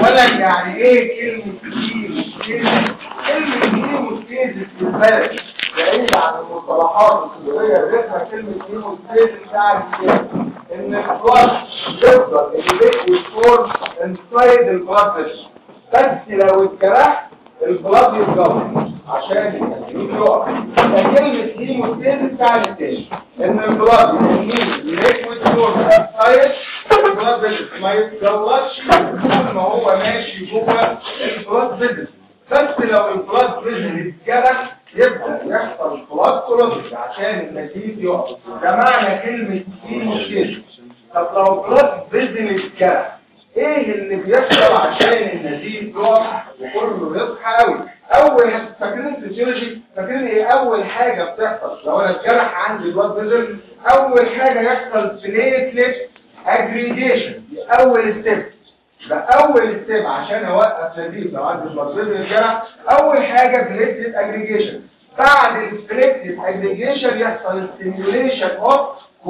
اولا يعني ايه كلمة هيموستيزس كلمة هيموستيزس في البلد بعيد عن المصطلحات الطبية الرسمة كلمة هيموستيزس يعني ايه ان البلاد يفضل الليكويد فورم انسايد البلاد بس لو اتجرحت البلاد يتجمع عشان التسليم يقع فكلمة هيموستيزس تعني تاني ان البلاد يمين الليكويد فورم انسايد البلاد بيزنس ما يتجلطش طول ما هو ماشي جوه البلاد بيزنس بس لو البلاد بيزنس اتجرح يبدأ يحصل بلاد كلوزج عشان النتيجة يقع ده معنى كلمة هيموستيزس طب لو بلاد بيزنس اتجرح ايه اللي بيحصل عشان النزيف يقع وكله يصحى قوي اول فاكرين الفسيولوجي فاكرين ايه اول حاجه بتحصل لو انا اتجرح عندي بلاد فيزل اول حاجه يحصل بليتلت اجريجيشن دي اول ستيب ده اول ستيب عشان اوقف نزيف لو عندي بلاد فيزل اتجرح اول حاجه بليتلت اجريجيشن بعد البليتلت اجريجيشن يحصل ستيميوليشن اوف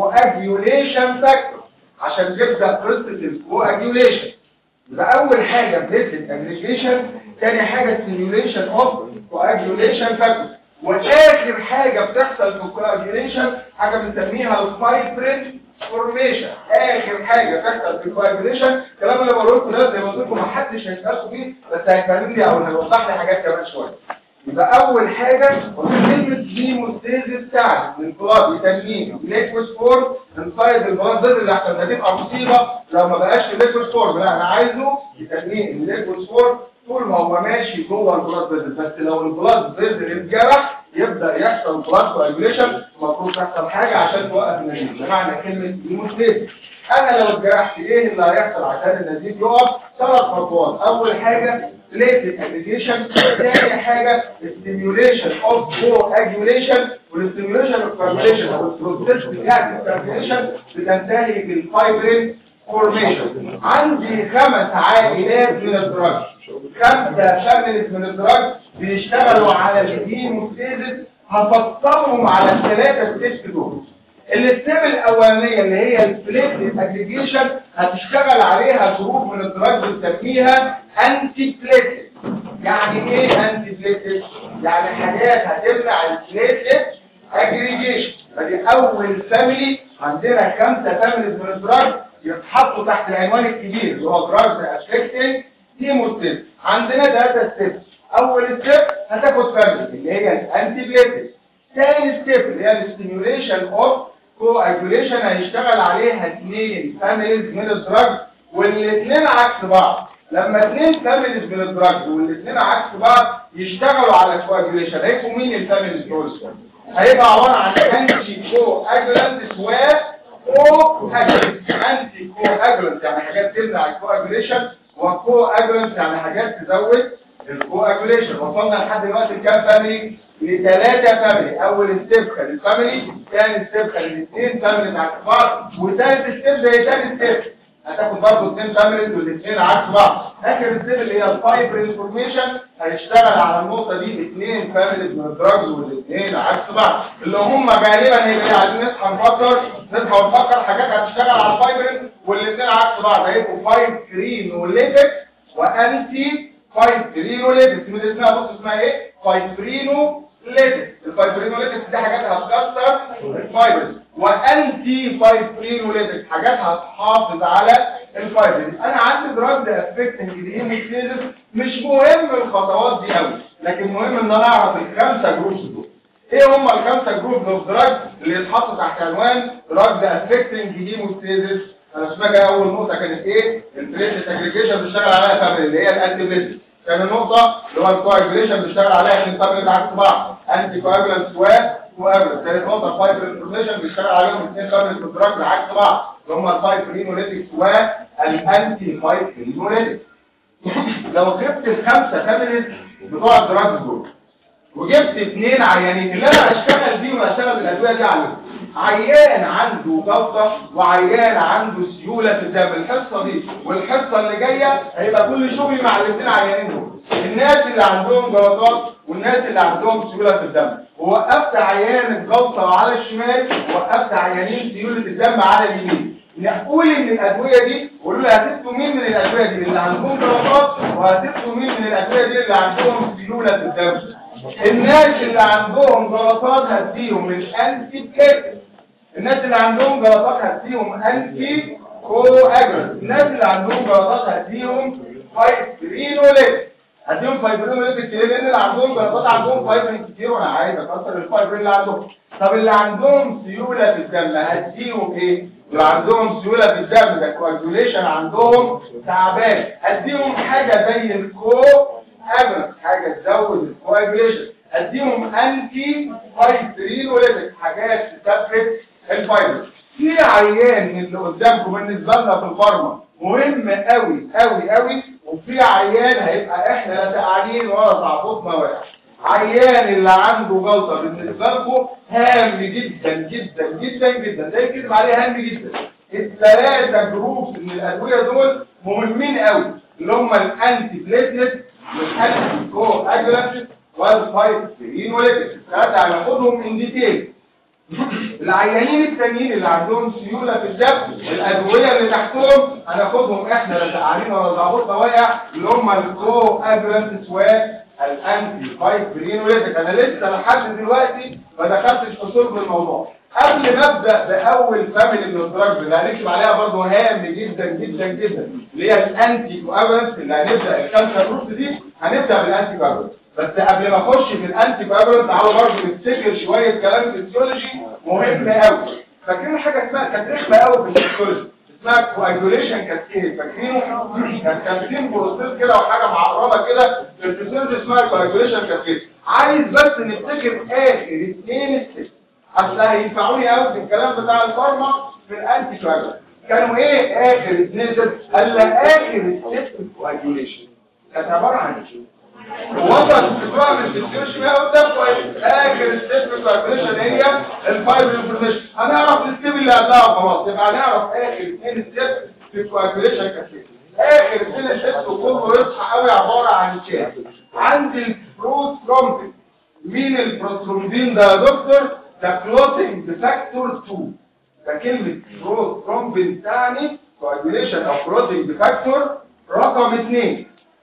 كواجيوليشن فاكتور عشان تبدأ قصة الكواجيوليشن يبقى أول حاجة بليتلت اجريجيشن تاني حاجة ستيميوليشن اوف كواجيوليشن فاكتور وآخر حاجة بتحصل في الكواجيوليشن حاجة بنسميها الفايبرين فورميشن آخر حاجة بتحصل في الكواجيوليشن الكلام اللي بقوله لكم ده زي ما قلت لكم محدش هيسألكم فيه بس هيفهم لي أو هيوضح لي حاجات كمان شوية يبقى أول حاجة كلمة هيموستيزيس بتاعت من كلاب يتنين ليكويد فورم انسايد البلاد ده اللي عشان هتبقى مصيبة لو ما بقاش ليكويد فورم لا أنا عايزه يتنين ليكويد فورم طول ما هو ماشي جوه البلاد فيزل بس لو البلاد فيزل اتجرح يبدأ يحصل بلاد كواجوليشن المفروض تحصل حاجة عشان توقف النزيف بمعنى كلمة هيموستيزيس انا لو اتجرحت ايه اللي هيحصل عشان النزيف يقف ثلاث خطوات اول حاجة platelet aggregation ثاني حاجة stimulation of coagulation والstimulation of coagulation او البروسيس بتاعت الكوagulation بتنتهي بالفايبرين فورميشن عندي خمس عائلات من الدراج خمسة فاميليز من الدراج بيشتغلوا على الهيموستيزيس هفصلهم على الثلاثة ستيبس دول الستيب الاولانيه اللي هي البليتلت اجريجيشن هتشتغل عليها جروب من الدراج بنسميها انتي بليتلت يعني ايه انتي بليتلت يعني حاجات هتمنع البليتلت اجريجيشن فدي اول فاميلي عندنا خمسه فاميليز من الدراج يتحطوا تحت العنوان الكبير اللي هو دراج افكتنج هيموستيز عندنا ثلاثه ستيب اول ستيب هتاخد فاميلي اللي هي الانتي بليتلت ثاني ستيب اللي هي الستيميوليشن اوف كواجوليشن هيشتغل عليها اثنين فاميليز من الدراج والاثنين عكس بعض لما اثنين فاميليز من الدراج والاثنين عكس بعض يشتغلوا على الكواجوليشن هيبقوا مين الفاميليز دول هيبقى عباره عن انتي كو اجولانت و كو اجولانت انتي كو اجولانت يعني حاجات تمنع الكواجوليشن وكو اجولانت يعني حاجات تزود الكواجوليشن وصلنا لحد دلوقتي كام فاميلي لثلاثة فاميلي اول ستيب خد الفاميلي ثاني ستيب خد الاثنين فاميلي مع بعض وثالث ستيب زي ثاني ستيب هتاخد برضه اثنين فاميلي والاثنين عكس بعض اخر ستيب اللي هي الفايبر انفورميشن هيشتغل على النقطة دي اثنين فاميلي من الدراجز والاثنين عكس بعض اللي هم غالبا هيبقى عايزين نصحى نفكر نصحى ونفكر حاجات هتشتغل على الفايبرين والاثنين عكس بعض هيبقوا فايبرينوليتك وانتي فايبرينوليتك من اسمها بص اسمها ايه فايبرينو ليتك الفايبرينوليتك دي حاجات هتكسر الفايبرز وانتي فايبرينوليتك حاجات هتحافظ على الفايبرز انا عندي دراج افكتنج الهيموستيزس مش مهم الخطوات دي قوي لكن مهم ان انا اعرف الخمسه جروبس دول ايه هم الخمسه جروبس اوف دراج اللي يتحطوا تحت عنوان دراج افكتنج هيموستيزس انا سمعت اول نقطه كانت ايه البليتلت اجريجيشن بيشتغل عليها فاميلي اللي هي الانتي بليتلت كان النقطة اللي هو الكواجوليشن بيشتغل عليها عشان فاميلي عكس بعض انتي كواجولانت و كواجولانت ثالث نقطة الفايبر انفورميشن بيشتغل عليهم اثنين فاميلي كونتراكت عكس بعض اللي هم الفايبرينوليتكس والانتي فايبرينوليتكس لو جبت الخمسة فاميليز بتوع الدراجز دول وجبت اثنين عيانين اللي انا هشتغل بيهم وهشتغل بالادويه دي عليهم عيان عنده جلطه وعيان عنده سيوله في الدم الحصه دي والحصه اللي جايه هيبقى كل شغلي مع الاثنين عيانين دول الناس اللي عندهم جلطات والناس اللي عندهم سيوله في الدم ووقفت عيان الجلطه على الشمال ووقفت عيانين سيوله الدم على اليمين نقول ان الادويه دي قولوا لي هتكتبوا مين من الادويه دي اللي عندهم جلطات وهتبقوا مين من الادويه دي اللي عندهم سيوله في الدم الناس اللي عندهم جلطات هديهم الانتي بليتلت الناس اللي عندهم جلطات هديهم انتي كواجولانت الناس اللي عندهم جلطات هديهم فايبرينوليت هديهم فايبرينوليت كتير لان اللي عندهم جلطات عندهم فايبرين كتير وانا عايز اكسر الفايبرين اللي عندهم طب اللي عندهم سيوله في الدم هديهم ايه اللي عندهم سيوله في الدم ده كواجوليشن عندهم تعبان هديهم حاجه زي الكو اجولانت حاجه تزود الكواجوليشن اديهم انتي فايبرينوليتك حاجات تثبت الفايبر في عيان من اللي قدامكم بالنسبه لنا في الفارما مهم قوي قوي قوي وفي عيان هيبقى احنا لا قاعدين ولا تعبطنا واحد عيان اللي عنده جلطه بالنسبه لكم هام جدا جدا جدا جدا ده يكتب عليه هام جدا الثلاثه جروبس من الادويه دول مهمين قوي اللي هم الانتي بليتلت والانتي كو اجلانت والفايبرين وليتس الثلاثه هناخدهم ان ديتيل العيانين التانيين اللي عندهم سيولة في الدم الأدوية اللي تحتهم هناخدهم احنا لا تعالين ولا ضعبطة واقع اللي هم الكو اجرانتس والانتي فايبرين وليتك انا لسه لحد دلوقتي ما دخلتش في صلب الموضوع قبل ما ابدا باول فاميلي من الدراجز اللي هنكتب عليها برضه هام جدا جدا جدا اللي هي الانتي كواجولانت اللي هنبدا الخمسه جروبس دي هنبدا بالانتي كواجولانت بس قبل ما اخش في الانتي كواجولانت تعالوا برضه نفتكر شويه كلام فيسيولوجي مهم قوي فاكرين حاجه اسمها كانت رخمه قوي في الفيسيولوجي اسمها كواجوليشن كاسكيد فاكرينه كان كان بروسيس كده وحاجه معقربه كده في الفيسيولوجي اسمها كواجوليشن كاسكيد عايز بس نفتكر اخر اثنين ستيب اصل هينفعوني قوي في الكلام بتاع الفارما في الانتي كواجولانت كانوا ايه اخر اثنين ستيب قال اخر ستيب كواجوليشن كانت عباره عن ايه وصل الاسبوع من الديسكشن بقى قدام كويس اخر ستيب كوالكوليشن هي الفايبر انفورميشن هنعرف الستيب اللي قبلها خلاص يبقى هنعرف اخر اثنين ستيب في الكوالكوليشن كتير اخر اثنين ستيب كله يصحى قوي عباره عن كام عندي البروترومبين مين البروترومبين ده يا دكتور ده كلوتنج فاكتور 2 ده كلمه بروترومبين ثاني كوالكوليشن او كلوتنج فاكتور رقم 2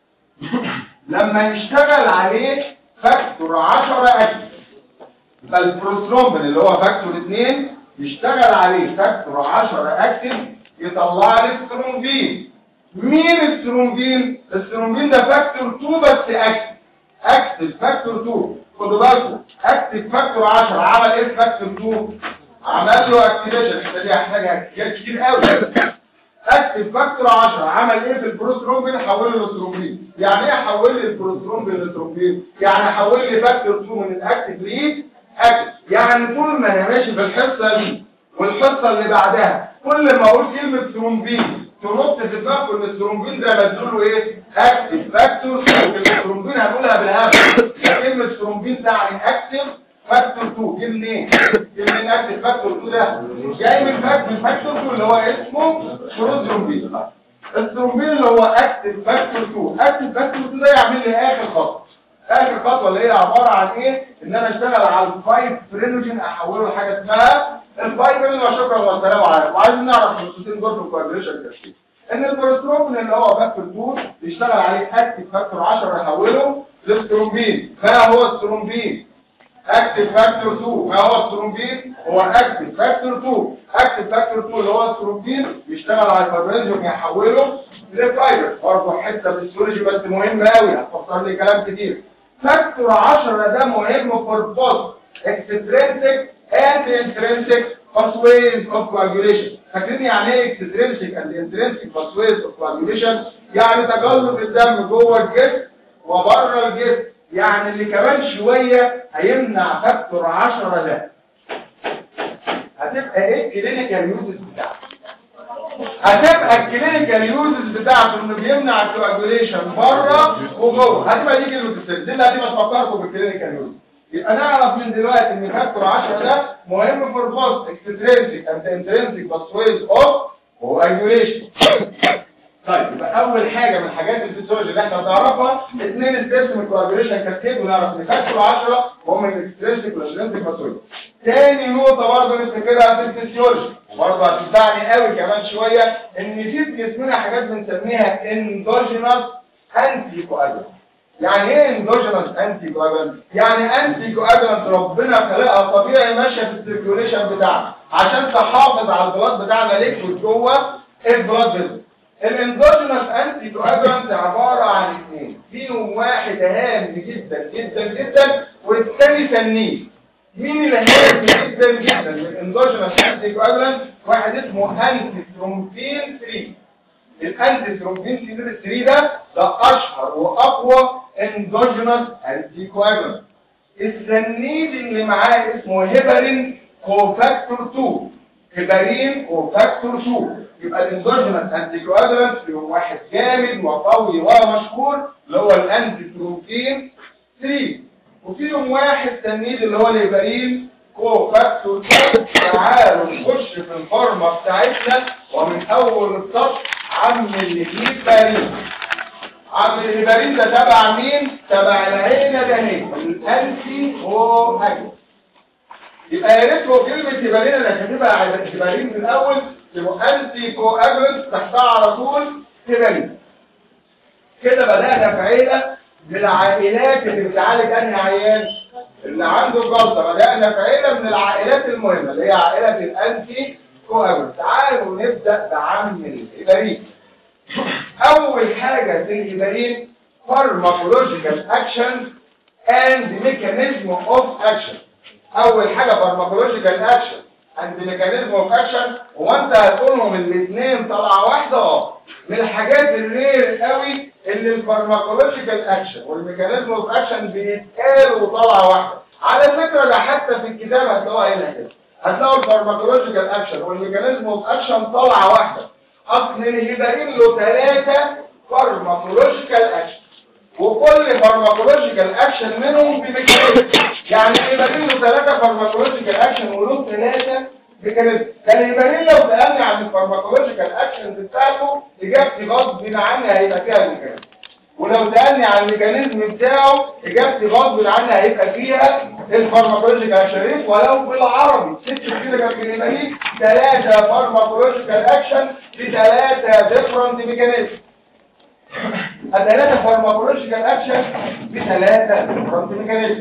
لما يشتغل عليه فاكتور 10 اكتف يبقى البروترومبين اللي هو فاكتور 2 يشتغل عليه فاكتور 10 اكتف يطلع لي الثرومبين مين الثرومبين الثرومبين ده فاكتور 2 بس اكتف اكتف فاكتور 2 خدوا بالكم اكتف فاكتور 10 عمل ايه فاكتور 2 عمل له اكتيفيشن دي هحتاجها كتير قوي اكتف فاكتور 10 عمل ايه في البروسترومبين حوله للثرومبين يعني ايه حول لي البروسترومبين للثرومبين يعني حول لي فاكتور 2 من الاكتف ليه اكتف يعني طول ما انا ماشي في الحصه دي والحصه اللي بعدها كل ما اقول كلمه ثرومبين تنط في دماغك ان الثرومبين ده مدلوله ايه اكتف فاكتور الثرومبين هنقولها بالهبل كلمه ثرومبين تعني اكتف فاكتور 2 جه منين جه منين اكتف فاكتور 2 ده جاي من فاكتور فاكتور 2 اللي هو اسمه بروترومبين الثرومبين اللي هو اكتف فاكتور 2 اكتف فاكتور 2 ده يعمل لي اخر خطوه اخر خطوه اللي هي عباره عن ايه ان انا اشتغل على الفايب فرينوجين احوله لحاجه اسمها الفايبرين وشكرا والسلام عليكم وعايزين نعرف الخطوتين دول في الكوابريشن تشكيل ان البروسترومبين اللي هو فاكتور 2 يشتغل عليه اكتف فاكتور 10 يحوله للثرومبين ما هو الثرومبين اكتف فاكتور 2 ما هو الثرومبين هو اكتف فاكتور 2 اكتف فاكتور 2 اللي هو الثرومبين بيشتغل على الفايبرينجيوم يحوله لفايبر برضه حته بالسيولوجي بس مهم قوي هتفسر لي كلام كتير فاكتور 10 ده مهم في البوست اكسترينسيك اند انترينسيك pathways of coagulation فاكرين يعني ايه extrinsic and intrinsic pathways of coagulation يعني تجلط الدم جوه الجسم وبره الجسم يعني اللي كمان شوية هيمنع فاكتور 10 ده هتبقى ايه الكلينيكال يوزز بتاعته هتبقى الكلينيكال يوزز بتاعته انه بيمنع الكواجوليشن بره وجوه هتبقى دي كلمه السر دي اللي هتبقى تفكركم بالكلينيكال يوزز يبقى نعرف من دلوقتي ان فاكتور 10 ده مهم في البوست اكسترينسيك اند انترينسيك باسويز اوف كواجوليشن طيب يبقى اول حاجه من حاجات الفسيولوجي اللي احنا بنعرفها اثنين ستيبس من الكوابريشن كاسكيد ونعرف ان فاكتور 10 وهم الاكسترينسيك والانترينسيك باسويز تاني نقطه برضه نفتكرها في الفسيولوجي برضه هتنفعني قوي كمان شويه ان في في جسمنا حاجات بنسميها اندوجينوس انتي كواجولانت يعني ايه اندوجينس انتي كواجولانت يعني انتي كواجولانت ربنا خلقها طبيعي ماشيه في السيركيوليشن بتاعنا عشان تحافظ على البلاد بتاعنا ليكويد جوه البلاد فيزل الاندوجينس انتي كواجولانت عباره عن اثنين فيهم واحد هام جدا جدا جدا والثاني سنين مين اللي هام جدا جدا من الاندوجينس انتي كواجولانت واحد اسمه انتي ثرومبين 3 الانتي ثرومبين 3 ده ده اشهر واقوى اندوجينس انتي كواجولانت السنيد اللي معاه اسمه هيبرين كوفاكتور 2 هيبرين كوفاكتور 2 يبقى الاندوجينس انتي كواجولانت فيهم واحد جامد وقوي ومشهور اللي هو الانتي ثرومبين 3 وفيهم واحد سنيد اللي هو الهيبرين كوفاكتور 2 تعالوا نخش في الفارما بتاعتنا ومن اول السطر عم الهيبرين عم الهيبرين ده تبع مين؟ تبع العينة ده هي الانتي هو اجل يبقى يا ريت هو كلمة هيبرين انا كاتبها هيبرين في الاول يبقى انتي كو اجل تحتها على طول هيبرين كده بدأنا في عيلة من العائلات اللي بتعالج انهي عيان اللي عنده جلطة بدأنا في عيلة من العائلات المهمة اللي هي عائلة الانتي كو اجل تعالوا نبدأ بعم الهيبرين اول حاجة في الهيبرين pharmacological action and mechanism of action اول حاجة pharmacological action and mechanism of action هو انت هتقولهم الاثنين طلعة واحدة اه من الحاجات الرير قوي اللي الفارماكولوجيكال اكشن والميكانيزم اوف اكشن بيتقالوا طلعة واحدة على فكرة ده حتى في الكتاب هتلاقوها هنا كده هتلاقوا الفارماكولوجيكال اكشن والميكانيزم اوف اكشن طلعة واحدة اصل الهيبرين له ثلاثة فارماكولوجيكال اكشن وكل فارماكولوجيكال اكشن منهم بميكانيزم يعني الهيبرين له ثلاثة فارماكولوجيكال اكشن وله ثلاثة ميكانيزم كان الهيبرين لو سألني عن الفارماكولوجيكال اكشن بتاعته اجابتي غصب عنها هيبقى فيها الميكانيزم ولو سألني عن الميكانيزم بتاعه اجابتي غصب عنها هيبقى فيها الفارماكولوجيكال اكشن ولو بالعربي ست كده جنب الهيبرين ثلاثة فارماكولوجيكال اكشن بثلاثة ديفرنت ميكانيزم الثلاثة فارماكولوجيكال اكشن بثلاثة ديفرنت ميكانيزم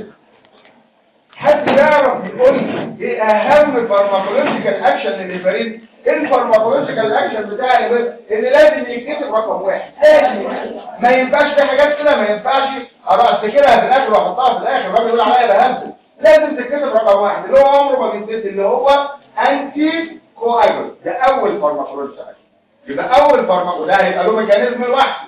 حد يعرف يقول لي ايه اهم فارماكولوجيكال اكشن للهيبرين ايه الفارماكولوجيكال اكشن بتاع الهيبرين اللي لازم يتكتب رقم واحد لازم ما ينفعش في حاجات كده ما ينفعش افتكرها في الاخر واحطها في الاخر الراجل يقول عليا بهمت لازم تتكتب رقم واحد اللي هو عمره ما بيتكتب اللي هو انتي كواجول ده اول فارماكولوجيكال اكشن يبقى اول فارماكولوجيكال ده هيبقى له ميكانيزم لوحده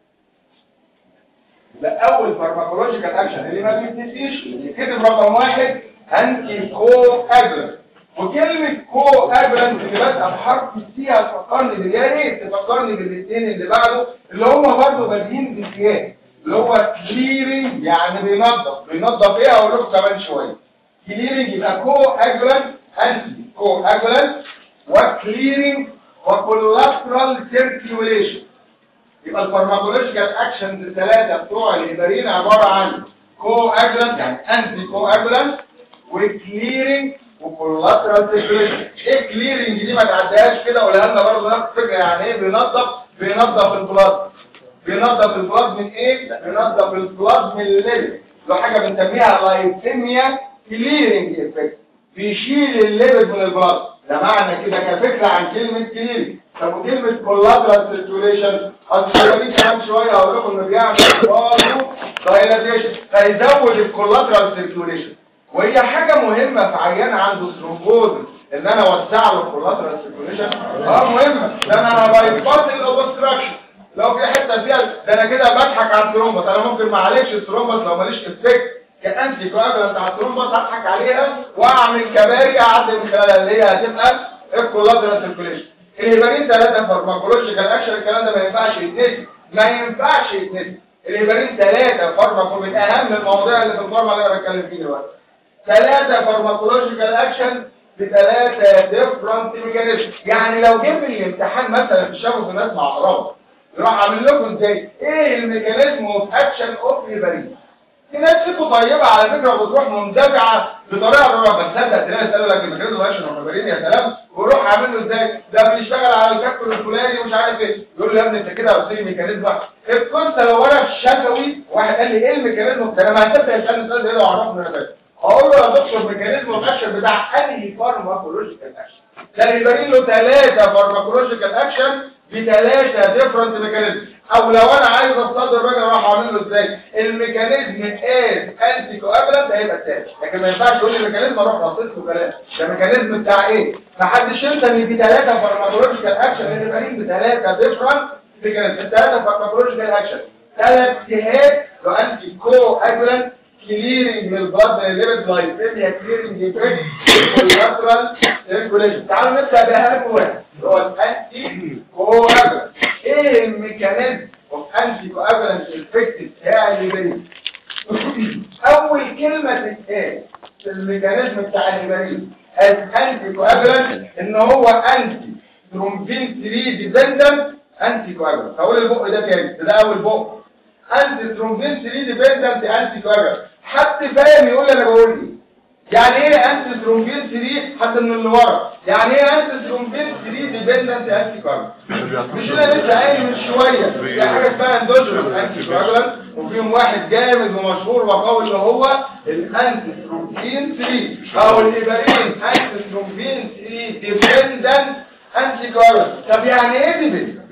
ده اول فارماكولوجيكال اكشن اللي ما بيتنسيش يتكتب رقم واحد انتي كو اجلنت وكلمة كو اجلنت اللي بادئه بحرف السي هتفكرني بال يا ريت تفكرني بالاثنين اللي بعده اللي هم برضه بادئين بالسياق اللي هو كليرنج يعني بينظف بينظف ايه هقول لكم كمان شويه كليرنج يبقى كو اجلنت انتي كو اجلنت وكليرنج وكولاترال سيركيوليشن يبقى الفارماكولوجيكال اكشنز الثلاثه بتوع الهيبرين عباره عن كو اجلنت يعني انتي كو اجلنت وكليرنج وكولاترال سيركيوليشن ايه كليرنج دي ما تعديهاش كده قولها لنا برضه نفس الفكره يعني ايه بينظف بينظف البلاد بينظف البلاد من ايه بينظف البلاد من الليل لو حاجه بنسميها لايسيميا كليرنج افكت بيشيل الليبد من البلاد ده معنى كده كفكره عن كلمه كليرنج طب وكلمة collateral circulation هتشتغلين كمان شوية هقول لكم انه بيعمل برضه dilatation فيزود الcollateral circulation وهي حاجة مهمة في عيان عنده ثرومبوز ان انا اوسع له الcollateral circulation اه مهمة ده انا بايباس الاوبستراكشن لو في حتة فيها ده انا كده بضحك على الثرومبوس انا ممكن ما اعالجش الثرومبوس لو ماليش افكت كانتي كواجولانت على الثرومبوس هضحك عليها واعمل كباري اعدي من خلالها اللي هي هتبقى الcollateral circulation الهيبرين ثلاثة فارماكولوجيكال اكشن الكلام ده ما ينفعش يتنسي ما ينفعش يتنسي الهيبرين ثلاثة فارماكو من اهم المواضيع اللي في الفارما اللي انا بتكلم فيه دلوقتي ثلاثة فارماكولوجيكال اكشن بثلاثة ديفرنت ميكانيزم يعني لو جه في الامتحان مثلا في الشبكة الناس مع قرابة يروح عامل لكم ازاي ايه الميكانيزم اوف اكشن اوف هيبرين في ناس فيكم طيبة على فكرة وبتروح مندفعة بطريقة غير بس تصدق تلاقي يسألوا لك المكان ده عشان معتبرين يا سلام وروح عامل له ازاي ده بيشتغل على الفاكتور الفلاني ومش عارف ايه يقول له يا ابني انت كده قلت لي ميكانيزم كنت لو انا في الشفوي واحد قال لي ايه الميكانيزم ده انا ما هتبدا يسالني السؤال ده لو عرفني انا فاهم اقول له يا دكتور ميكانيزم الاكشن بتاع انهي فارماكولوجيكال اكشن كان يبين له ثلاثه فارماكولوجيكال اكشن بثلاثه ديفرنت ميكانيزم او لو انا عايز اصطدر الراجل اروح اعمل له ازاي الميكانيزم از انتي كوابلنت هيبقى الثاني لكن ما ينفعش تقول لي ميكانيزم اروح احط له كلام ده ميكانيزم بتاع ايه ما حدش ينسى ان في ثلاثه فارماكولوجيكال اكشن اللي باين بثلاثه ديفرنت ميكانيزم الثلاثه فارماكولوجيكال اكشن ثلاث جهات لو انتي كو اجلنت كليرنج من البلد ليبت لايفيميا كليرنج افكت كولاترال سيركوليشن تعالوا نبدا باهم واحد هو الانتي كواجولانت ايه الميكانيزم اوف انتي كواجولانت افكت بتاع الليبرين اول كلمه تتقال في الميكانيزم بتاع الليبرين الانتي كواجولانت ان هو انتي ترومبين 3 ديبندنت انتي كواجولانت هقول البق ده كام ده اول بق انتي ترومبين 3 ديبندنت انتي كواجولانت حد فاهم يقول انا بقول ايه يعني ايه انتي ترومبين 3 حتى من اللي ورا يعني ايه انتي ترومبين 3 ديبندنت انتي كواجولانت مش انا لسه قايل من شويه في حاجه اسمها اندوجينوس انتي كواجولانت وفيهم واحد جامد ومشهور وقوي اللي هو الانتي ترومبين 3 او الهيبارين انتي ترومبين 3 ديبندنت انتي كواجولانت طب يعني ايه ديبندنت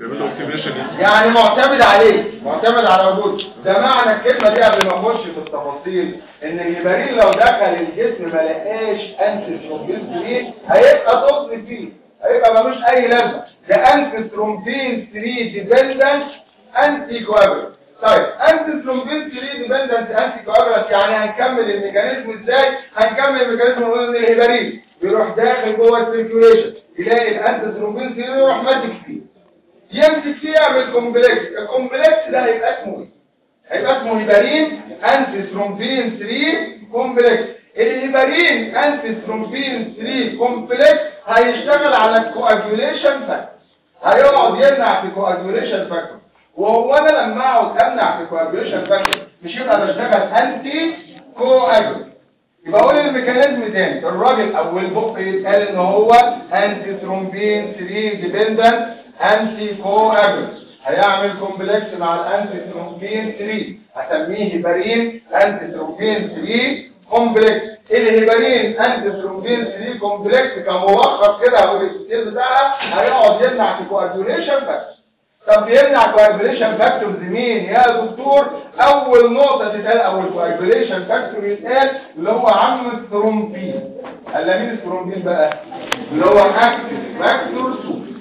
يعني معتمد عليه معتمد على وجوده ده معنى الكلمة دي قبل ما نخش في التفاصيل ان الهيبارين لو دخل الجسم ما لقاش انتي ترومبين 3 هيبقى طفل فيه هيبقى ملوش اي لازمه ده انتي ترومبين 3 ديبندنت انتي كواجولانت طيب انتي ترومبين 3 ديبندنت انتي كواجولانت يعني هنكمل الميكانيزم ازاي هنكمل الميكانيزم ونقول ان الهيبارين بيروح داخل جوه السيركيوليشن يلاقي الانتي ترومبين 3 يروح ماسك فيه يمسك فيه يعمل كومبلكس الكومبلكس ده هيبقى اسمه ايه هيبقى اسمه هيبارين انتي ثرومبين 3 كومبلكس الهيبارين انتي ثرومبين 3 كومبلكس هيشتغل على الكواجوليشن فاكتور هيقعد يمنع في كواجوليشن فاكتور وهو انا لما اقعد امنع في كواجوليشن فاكتور مش يبقى بشتغل انتي كواجول يبقى اقول الميكانيزم تاني الراجل اول بق يتقال ان هو انتي ثرومبين 3 ديبندنت انتي كواجولانت هيعمل كومبلكس مع الانتي ثرومبين 3 هسميه هيبارين انتي ثرومبين 3 كومبلكس الهيبارين انتي ثرومبين 3 كومبلكس كملخص كده هو الستيل بتاعها هيقعد يمنع في كواجوليشن فاكتور طب بيمنع كواجوليشن فاكتورز مين يا دكتور اول نقطه تتقال اول كواجوليشن فاكتور يتقال اللي هو عم الثرومبين قال مين الثرومبين بقى اللي هو اكتف فاكتور 2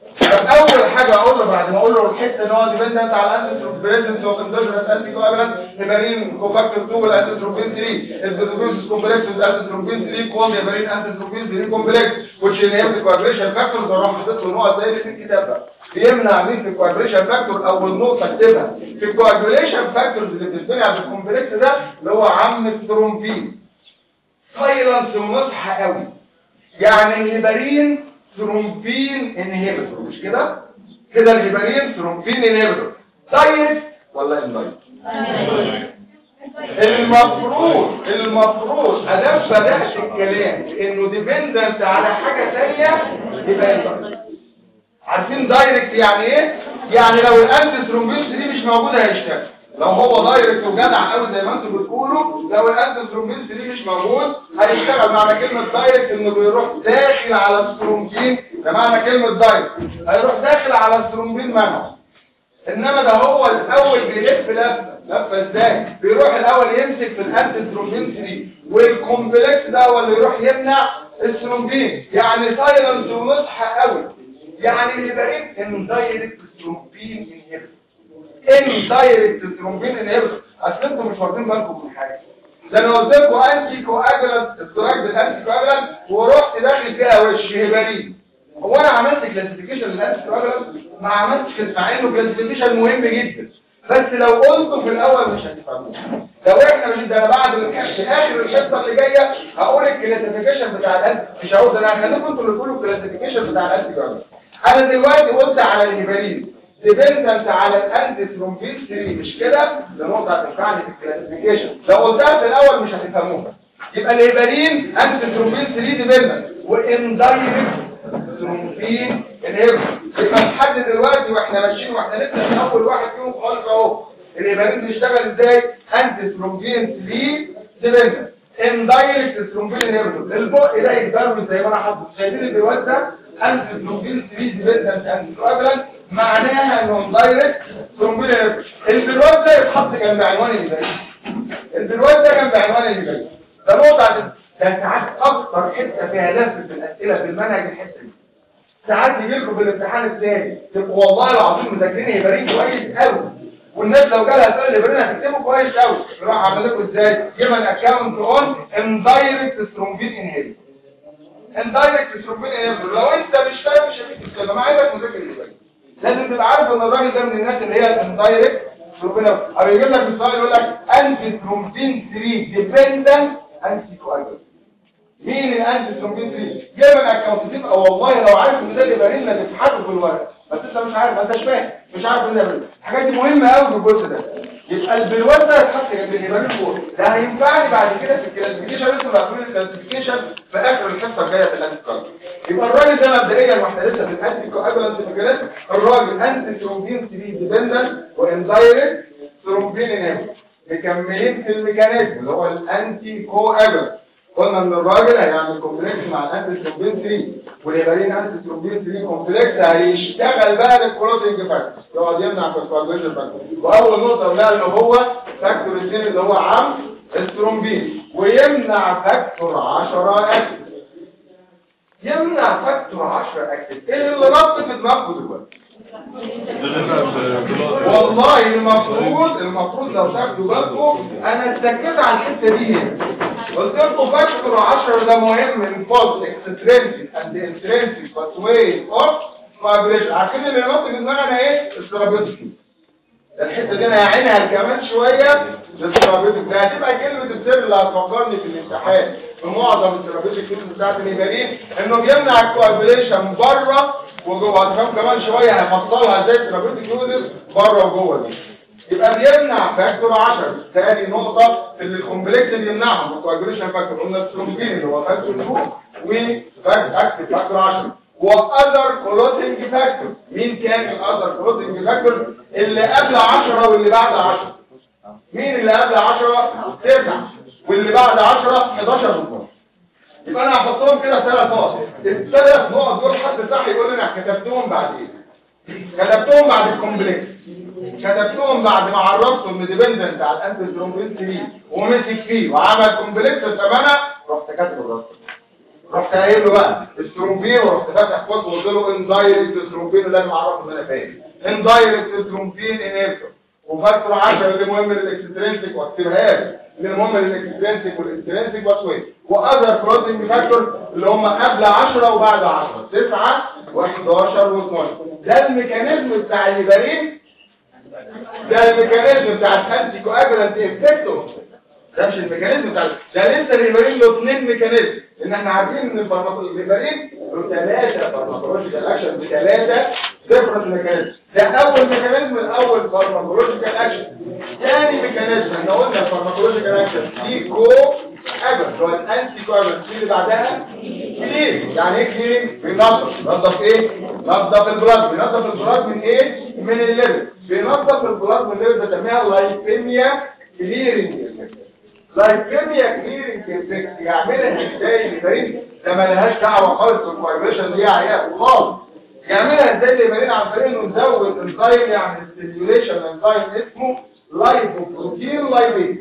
اول حاجه اقول له بعد ما اقول له الحته ان هو ديبندنت على الانتي بريزنت وكوندوجنس انتي كوابلانت هيبارين كوفاكتور 2 والانتي تروبين 3 البيزوفيس كومبلكس والانتي تروبين 3 كوم هيبارين انتي تروبين 3 كومبلكس which inhibit coagulation factors وراح حاطط له نقط زي اللي في الكتاب ده بيمنع مين في الكواجوليشن فاكتور اول نقطه اكتبها في الكواجوليشن فاكتورز اللي بتتبني على الكومبلكس ده اللي هو عم الثرومبين سايلنس ومصحى قوي يعني الهيبارين ثرومبين انهيبيتور مش كده كده الهيبارين ثرومبين انهيبيتور دايركت ولا اندايركت المفروض المفروض ادام بدات الكلام انه ديبندنت على حاجه ثانيه يبقى اندايركت عارفين دايركت يعني ايه يعني لو الانتي ثرومبين دي مش موجوده هيشتغل لو هو دايركت وجدع قوي زي ما انتم بتقولوا لو الانتي ثرومبين دي مش موجود هيشتغل معنى كلمه دايركت انه بيروح داخل على الثرومبين ده معنى كلمه دايركت هيروح داخل على الثرومبين منعه انما ده هو الاول بيلف لفه لفه ازاي بيروح الاول يمسك في الانتي ثرومبين 3 والكومبلكس ده هو اللي يروح يمنع الثرومبين يعني سايلنس ونصحى قوي يعني اللي بقيت ان دايركت ثرومبين انهبيتور ان دايركت ثرومبين انهبيتور اصل انتم مش واخدين بالكم من حاجه ده انا قلت لكم انتي كواجلانت الدراج بالانتي كواجلانت ورحت داخل فيها وش هبارين هو انا عملت كلاسيفيكيشن للانتي كواجلانت ما عملتش مع انه كلاسيفيكيشن مهم جدا بس لو قلته في الاول مش هتفهموه لو احنا مش ده أنا بعد الحصه في اخر الحصه اللي جايه هقول الكلاسيفيكيشن بتاع الانتي مش هقول ده انا هخليكم انتوا اللي تقولوا الكلاسيفيكيشن بتاع الانتي كواجلانت انا دلوقتي قلت على الهبارين ديبندنت على الانتي ثرومبين 3 مش كده ده نقطه هتنفعني في الكلاسيفيكيشن لو قلتها في الاول مش هتفهموها يبقى الهيبرين انتي ثرومبين 3 ديبندنت واندايركت ثرومبين انهبيتور يبقى لحد دلوقتي واحنا ماشيين واحنا لسه في اول واحد فيهم خالص اهو الهيبرين بيشتغل ازاي انتي ثرومبين 3 ديبندنت اندايركت ثرومبين انهبيتور البق ده يتضرب زي ما انا حاطط شايفين الدلوقتي ده انتي ثرومبين 3 ديبندنت انتي كوابلنت معناها انه اندايركت ثرومبين انهبيتور البلوات ده يتحط جنب عنوان اللي جاي البلوات ده جنب عنوان اللي جاي ده نقطه ده ساعات اكتر حته فيها لف في الاسئله في المنهج الحته دي ساعات يجي لكم في الامتحان الثاني تبقوا والله العظيم مذاكرين هيبرين كويس قوي والناس لو جالها سؤال هيبرين هتكتبه كويس قوي يروح عامل لكم ازاي جيب الاكونت اون اندايركت سترومبين انهيبيتور اندايركت سترومبين انهيبيتور لو انت مش فاهم مش هتكتب كده ما عايزك مذاكر هيبرين لازم تبقى عارف ان الراجل ده من الناس اللي هي الاندايركت سترومبين او يجيب لك السؤال يقول لك انتي سترومبين 3 ديبندنت انتي كواجولانت مين الانتي ثرومبين 3 جايب الاكونت تبقى والله لو عارف ان ده يبقى لنا تتحط في الورق بس انت مش عارف ما انتش فاهم مش عارف ان ده الحاجات دي مهمه قوي في الجزء ده يبقى البلوات ده يتحط جنب الهيبرين فوق ده هينفعني بعد كده في الكلاسيفيكيشن لسه بقول الكلاسيفيكيشن في اخر الحصه الجايه في الانتي كارد يبقى الراجل ده مبدئيا واحنا لسه في الانتي كوابلنت فيجرات الراجل انتي ثرومبين 3 ديبندنت واندايركت ثرومبين انهبيتور مكملين في الميكانيزم اللي هو الانتي كوابلنت قلنا ان الراجل هيعمل كومبلكس مع الانتي ثرومبين 3 والهيبرين انتي ثرومبين 3 كومبلكس هيشتغل بقى للكلوتنج فاكتور يقعد يمنع في الكوابليشن فاكتور واول نقطه قلناها اللي هو فاكتور 2 اللي هو عم الثرومبين ويمنع فاكتور 10 اكتف يمنع فاكتور 10 اكتف ايه اللي ربط في دماغكم دلوقتي والله المفروض المفروض لو تاخدوا بالكم انا اتكيت على الحته دي هنا قلت لكم فاكتور 10 ده مهم من فوز اكسترينسيك اند انترينسيك باسوي اوف فايبريشن عارفين اللي نط في دماغنا ايه الثيرابيوتيك الحته دي انا هعينها كمان شويه للثيرابيوتيك ده هتبقى كلمه السر اللي هتفكرني في الامتحان في معظم الثيرابيوتيك كلمه بتاعت الهيبرين انه بيمنع الكوابيليشن بره وجوه هتفهم كمان شويه هفصلها ازاي الثيرابيوتيك يوزز بره وجوه دي يبقى بيمنع فاكتور 10 تاني نقطة اللي الكومبلكس بيمنعهم الكواجوليشن فاكتور قلنا الثرومبين اللي هو فاكتور 2 وفاكتور فاكتور 10 واذر كلوتنج فاكتور مين كان الاذر كلوتنج فاكتور اللي قبل 10 واللي بعد 10 مين اللي قبل 10 9 واللي بعد 10 11 و12 يبقى انا هحطهم كده ثلاث نقط الثلاث نقط دول حد صح يقول لي انا كتبتهم بعد ايه كتبتهم بعد الكومبلكس كتبتهم بعد ما عرفتهم ديبندنت على الانتي ثرومبين 3 ومسك فيه وعمل كومبلكس فانا رحت كاتب الرصد رحت قايل له بقى الثرومبين ورحت فاتح قوس وقلت له اندايركت ثرومبين لازم اعرفه ان انا فاهم اندايركت ثرومبين انهبيتور وفاكتور 10 اللي مهم للاكسترينسيك واكتبها لي اللي مهم للاكسترينسيك والانترينسيك باسوي واذر كلوزنج فاكتور اللي هم قبل 10 وبعد 10 9 و11 و12 ده الميكانيزم بتاع الهيبرين ده الميكانيزم بتاع الانتي كواجولانت افكتور ده مش الميكانيزم بتاع ده لسه الهيبرين له اثنين ميكانيزم ان احنا عارفين ان الهيبرين له ثلاثه فارماكولوجيكال اكشن بثلاثه ديفرنت ميكانيزم ده اول ميكانيزم الاول فارماكولوجيكال اكشن ثاني ميكانيزم احنا قلنا الفارماكولوجيكال اكشن في كو اجل هو الانتي كواجولانت اللي بعدها كلين يعني ايه كلين بينظف بينظف ايه بينظف البلاد بينظف البلاد من ايه من الليفل بينظف البلاد من الليفل بنسميها لايبيميا كليرنج لايكيميا كليرنج افكت يعملها ازاي الفريق ده مالهاش دعوه خالص بالفايبريشن دي عيال خالص يعملها ازاي الفريق عن طريق انه نزود انزيم يعني ستيميوليشن انزيم اسمه لايبوبروتين لايبيز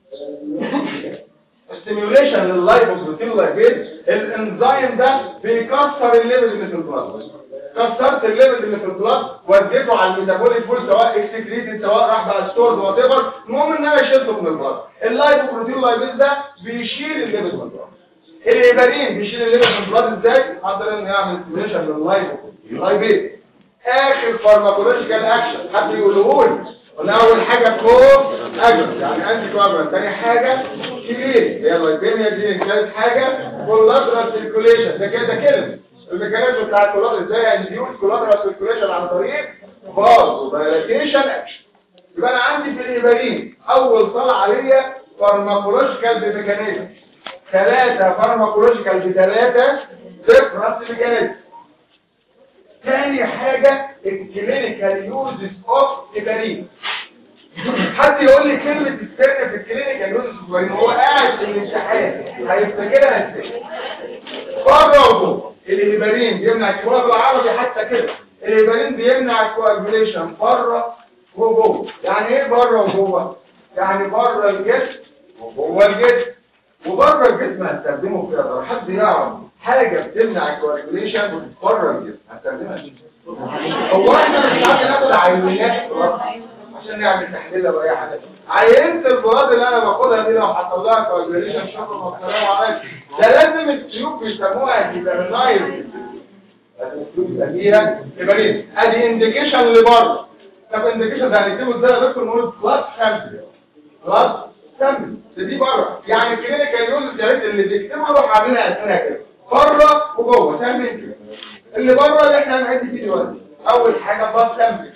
ستيميوليشن لللايبوبروتين لايبيز الانزيم ده بيكسر الليفل اللي في البلاد كسرت الليفل اللي في البلاد وديته على الميتابوليك بول سواء اكسكريتد سواء راح بقى ستورد وات ايفر المهم ان انا شلته من البلاد اللايبوبروتين لايبيز ده بيشيل الليفل من البلاد الهيبرين بيشيل الليفل من البلاد ازاي حضر انه يعمل ستيميوليشن لللايبوبروتين لايبيز اخر فارماكولوجيكال اكشن حد يقوله لي قلنا اول حاجه كو اجر يعني انتي كوابرنت ثاني حاجه كبير هي اللايبيميا دي ثالث حاجه كولاترال سيركوليشن ده كده كلمه الميكانيزم بتاع الكولاترال ازاي انديوس كولاترال سيركوليشن عن طريق فازو دايلاتيشن اكشن يبقى انا عندي في الهيبارين اول طلعه ليا فارماكولوجيكال ميكانيزم ثلاثه فارماكولوجيكال بثلاثه ديفرنس ميكانيزم تاني حاجه الكلينيكال يوزز اوف هيبارين حد يقول لي كلمة السر في الكلينيكال يوزز اوف هيبارين هو قاعد في الامتحان هيفتكرها ازاي بره وجوه الهيبارين بيمنع الكوره بالعربي حتى كده الهيبارين بيمنع الكواجوليشن بره وجوه يعني ايه بره وجوه يعني بره الجسم وجوه الجسم وبره الجسم هستخدمه في ايه حد يعرف حاجه بتمنع الكواجوليشن بره الجسم هستخدمها ازاي هو احنا مش عارفين ناخد عينات عشان نعمل تحليل او اي حاجه عينت البياض اللي انا باخدها دي لو حصل لها كواجوليشن شكرا والسلام عليكم ده لازم السيوف بيسموها هيبرنايز لازم السيوف يبقى فيها هيبرين ادي انديكيشن اللي بره طب انديكيشن ده هنكتبه ازاي يا دكتور نقول بلاد سامبل بلاد سامبل دي بره يعني الكلينيكال يوز يا ريت اللي بيكتبها روح عاملها اسمها كده بره وجوه سامبل كده اللي بره اللي احنا هنعد فيه دلوقتي اول حاجه بلاد سامبل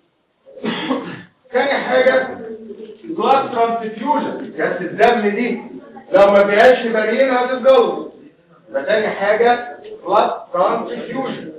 ثاني حاجه بلاد ترانسفيوجن كاس الدم دي لو ما فيهاش هيبارين هتتجلط يبقى تاني حاجه بلاد ترانسفيوجن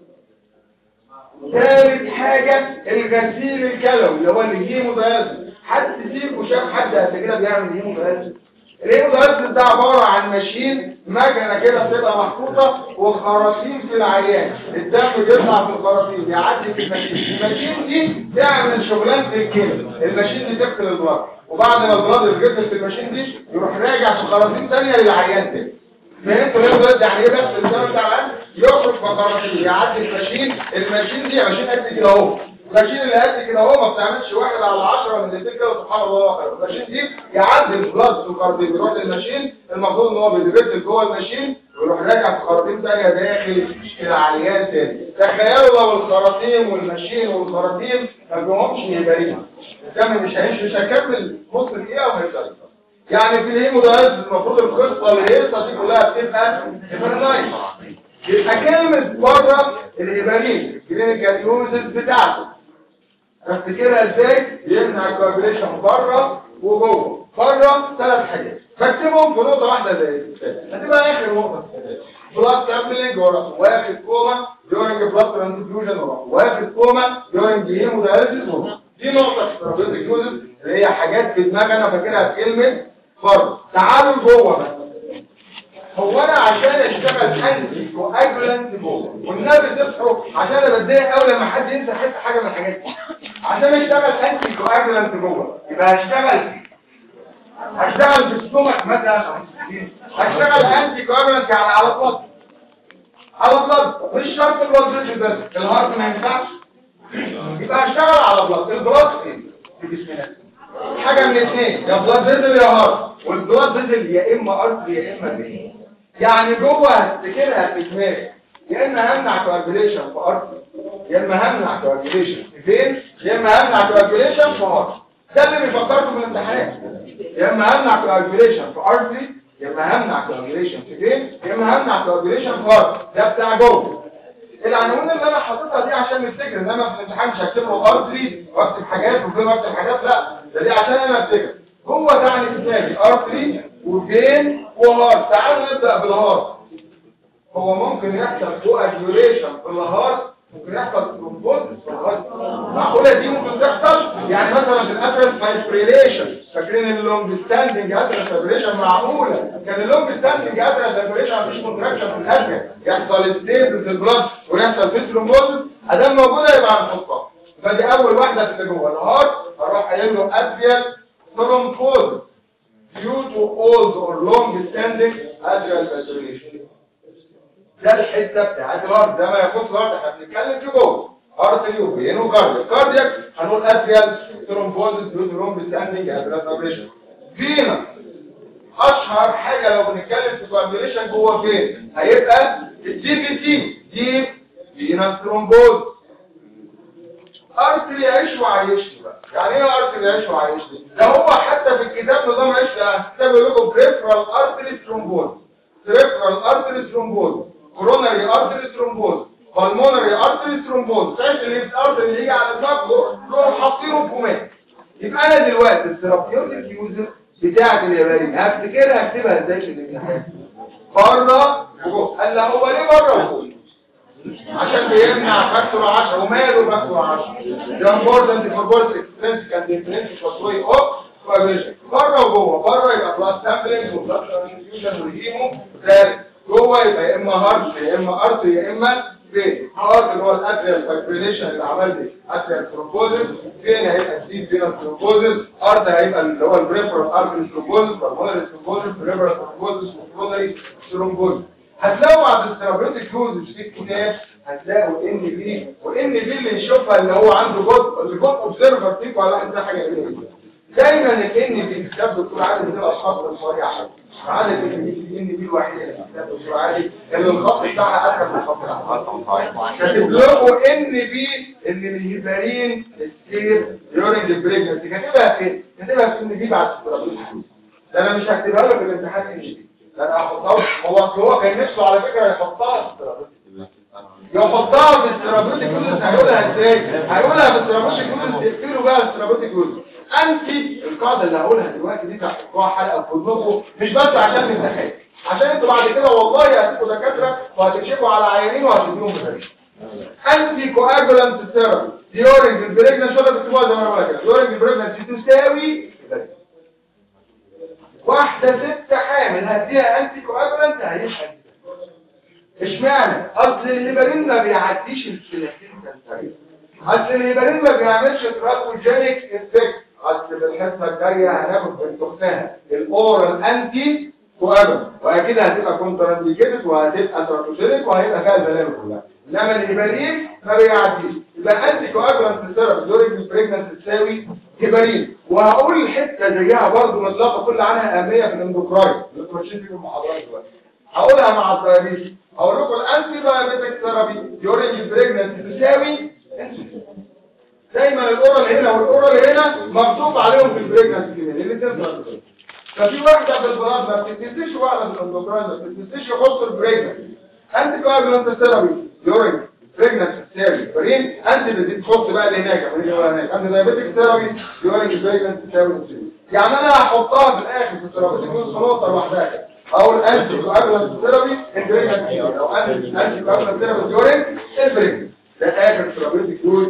ثالث حاجة الغسيل الكلوي اللي هو الهيموداياليسيس حد فيكم شاف حد قبل كده بيعمل هيموداياليسيس الهيموداياليسيس ده عبارة عن ماشين مكنة كده بتبقى محطوطة وخراطيم في العيان الدم بيطلع في الخراطيم يعدي في الماشين الماشين دي تعمل شغلانة الكلى الماشين دي تقتل البلاد وبعد ما البلاد يتقتل في الماشين دي يروح راجع في خراطيم ثانية للعيان تاني فهمتوا ليه دلوقتي يعني ايه بس الدم بتاع العيان يخرج بخراطيم يعدي الماشين الماشين دي ماشين قد كده اهو الماشين اللي قد كده اهو ما بتعملش واحد على 10 من الاثنين كده سبحان الله وخير الماشين دي يعدي البلاد في الخراطيم يروح للماشين المفروض ان هو بيدرس جوه الماشين ويروح راجع في خراطيم ثانيه داخل العيان تاني تخيلوا لو الخراطيم والماشين والخراطيم ما فيهمش هيبارين الدم مش هيمشي مش هيكمل نص دقيقه وهيفضل يعني في الهيمودايز المفروض القصه الهيصه دي كلها بتبقى هيبرنايز يبقى كلمة بره الهيبارين الكلينيكال يوزز بتاعته افتكرها ازاي يمنع الكوابيليشن بره وجوه بره ثلاث حاجات فاكتبهم في نقطه واحده زي هتبقى اخر نقطه بلاد سامبلنج ورا واخد كوما ديورنج بلاد ترانسفيوجن ورا واخد كوما ديورنج هيمودايليسيس ورا دي نقطه في الترابيزيك يوزز اللي هي حاجات في دماغي انا فاكرها في كلمه بره تعالوا جوه بقى هو انا عشان اشتغل انتي كواجولانت جوه والنبي تصحوا عشان انا بتضايق قوي لما حد ينسى حته حاجه من الحاجات دي عشان اشتغل انتي كواجولانت جوه يبقى هشتغل فيه هشتغل في السمك مثلا هشتغل انتي كواجولانت يعني على بلط على بلط مش شرط البلط بس الهارت ما ينفعش يبقى هشتغل على بلط البلط ايه في جسمنا حاجه من الاثنين يا بلط فيزل يا هارت والبلاد فيزل يا اما ارض يا اما بيه يعني جوه هفتكرها في دماغي يا اما همنع كواجوليشن في ارض يا اما همنع كواجوليشن في فين يا اما همنع كواجوليشن في ارض ده اللي بيفكرته في الامتحان يا اما همنع كواجوليشن في ارضي يا اما همنع كواجوليشن في فين يا اما همنع كواجوليشن في ارض ده بتاع جوه العناوين اللي انا حاططها دي عشان نفتكر انما في الامتحان مش هكتب له ارضي واكتب حاجات وفين واكتب حاجات لا ده دي عشان انا افتكر هو تعني في دماغي ارتري وفين وهارت تعالوا نبدأ بالهارت هو ممكن يحصل كواجوليشن في الهارت ممكن يحصل ترومبوزس في الهارت معقولة دي ممكن تحصل يعني مثلا في الاترال فايبريليشن فاكرين اللونج ستاندنج اترال فايبريليشن معقولة كان اللونج ستاندنج اترال فايبريليشن مفيش كونتراكشن في الاترال يحصل ستيبل في البلاد ويحصل في ترومبوزس ادام موجودة يبقى هنحطها فدي اول واحدة في اللي جوه الهارت اروح قايل له اتريال thrombosis due to old or long-standing atrial fibrillation. ده الحته بتاعت الهارت ده ما يخص الهارت احنا بنتكلم في جوه ارتري وفين وكاردياك كاردياك هنقول اتريال ثرومبوزيس ديو تو long-standing atrial fibrillation. فينا اشهر حاجه لو بنتكلم في فايبريشن جوه فين هيبقى الدي بي تي دي فينا ثرومبوز ارتري يعيش وعايشني بقى يعني ايه ارتري يعيش وعايشني ده هو حتى في الكتاب نظام عيش كتاب لكم بريفرال ارتري ثرومبوز بريفرال ارتري ثرومبوز كوروناري ارتري ثرومبوز بالمونري ارتري ثرومبوز شايف اللي ارتري اللي يجي على دماغه روح حاطينه في كومات يبقى انا دلوقتي الثيرابيوتيك يوزر بتاعت الياباني هفتكرها اكتبها ازاي في الامتحان بره وجوه قال لا هو ليه بره وجوه عشان بيمنع فاكتور 10 وماله فاكتور 10 ده امبورتنت فور بورت اكسبرينس كان ديفرنس فاسوي اوف فايبريشن بره وجوه بره يبقى بلاد سامبلنج وبلاد انفيوجن وهيمو ثالث جوه يبقى يا اما هارت يا اما ارت يا اما فين هارت اللي هو الاتريال فايبريشن اللي عمل لي اتريال ثرومبوزس فين هيبقى الديب فينا ثرومبوزس ارت هيبقى اللي هو البريفرال ارتري ثرومبوزس بالمونري ثرومبوزس بريفرال ثرومبوزس وكرونري ثرومبوزس هتلاقوا بعد الثيرابيوتيك يوزز في الكتاب هتلاقوا ان بي وان بي اللي نشوفها اللي هو عنده جزء اللي جزء اوبزرفر فيك ولا واحد ده حاجه جميله جدا دايما الان بي الكتاب بتقول عدد من الاشخاص الصغيره حاجه عدد الان بي الان بي الوحيد اللي في الكتاب بتقول عادي اللي الخط بتاعها اكثر من خط الاحمر كاتب لكم ان بي ان الهيبارين السير ديورنج البريجنسي كاتبها فين؟ كاتبها في ان بي بعد الثيرابيوتيك يوز ده انا مش هكتبها لك في الامتحان ان بي ده انا هحطها هو هو كان نفسه على فكره يحطها في الثيرابيوتيك يحطها في الثيرابيوتيك يوز هيقولها ازاي هيقولها في الثيرابيوتيك يوز تقفلوا بقى الثيرابيوتيك يوز انت القاعده اللي هقولها دلوقتي دي تحطوها حلقه في ودنكم مش بس عشان الامتحان عشان انتوا بعد كده والله هتبقوا دكاتره وهتكشفوا على عيانين وهتديهم مدرس انتي كواجولانت ثيرابي ديورنج البريجنس ولا بتكتبوها زي ما انا بقول كده ديورنج البريجنس تساوي واحده ست حامل هديها انتي كواجولانت هيبقى اشمعنى اصل الهيبرين ما بيعديش الثلاثين سنتين اصل الهيبرين ما بيعملش تراكوجينيك افكت اصل في الحصه الجايه هناخد بنت اختها الاورال انتي كواجولانت واكيد هتبقى كونترانديكيتد وهتبقى تراكوجينيك وهيبقى فيها البلاوي كلها انما الهيبرين ما بيعديش يبقى انتي كواجولانت ثيرابي دورينج البريجننس تساوي هيبرين وهقول حته زيها برضه مطلقه كل عنها اهميه في الاندوكراين اللي انتوا ماشيين في المحاضرات دلوقتي هقولها مع الدايابيتس هقول لكم الانتي بايوتيك ثيرابي ديورنج البريجننس تساوي دايما الاورال هنا والاورال هنا مكتوب عليهم في البريجننس كمان الاثنين ففي واحده في البلاد ما بتنسيش واحده في الاندوكراين ما بتنسيش يخص البريجننس انتي بايوتيك ثيرابي ديورنج بريجننس تساوي برين انت بتزيد تخص بقى اللي هناك اللي هو هناك انت دايابيتك ثيرابي ديورنج بريجننس تساوي يعني انا هحطها في الاخر في الثيرابيوتيك نقطه لوحدها كده او الانتي كواجولانت ثيرابي البريجننس او انتي كواجولانت ثيرابي ديورنج البريجننس ده اخر ثيرابيوتيك يوز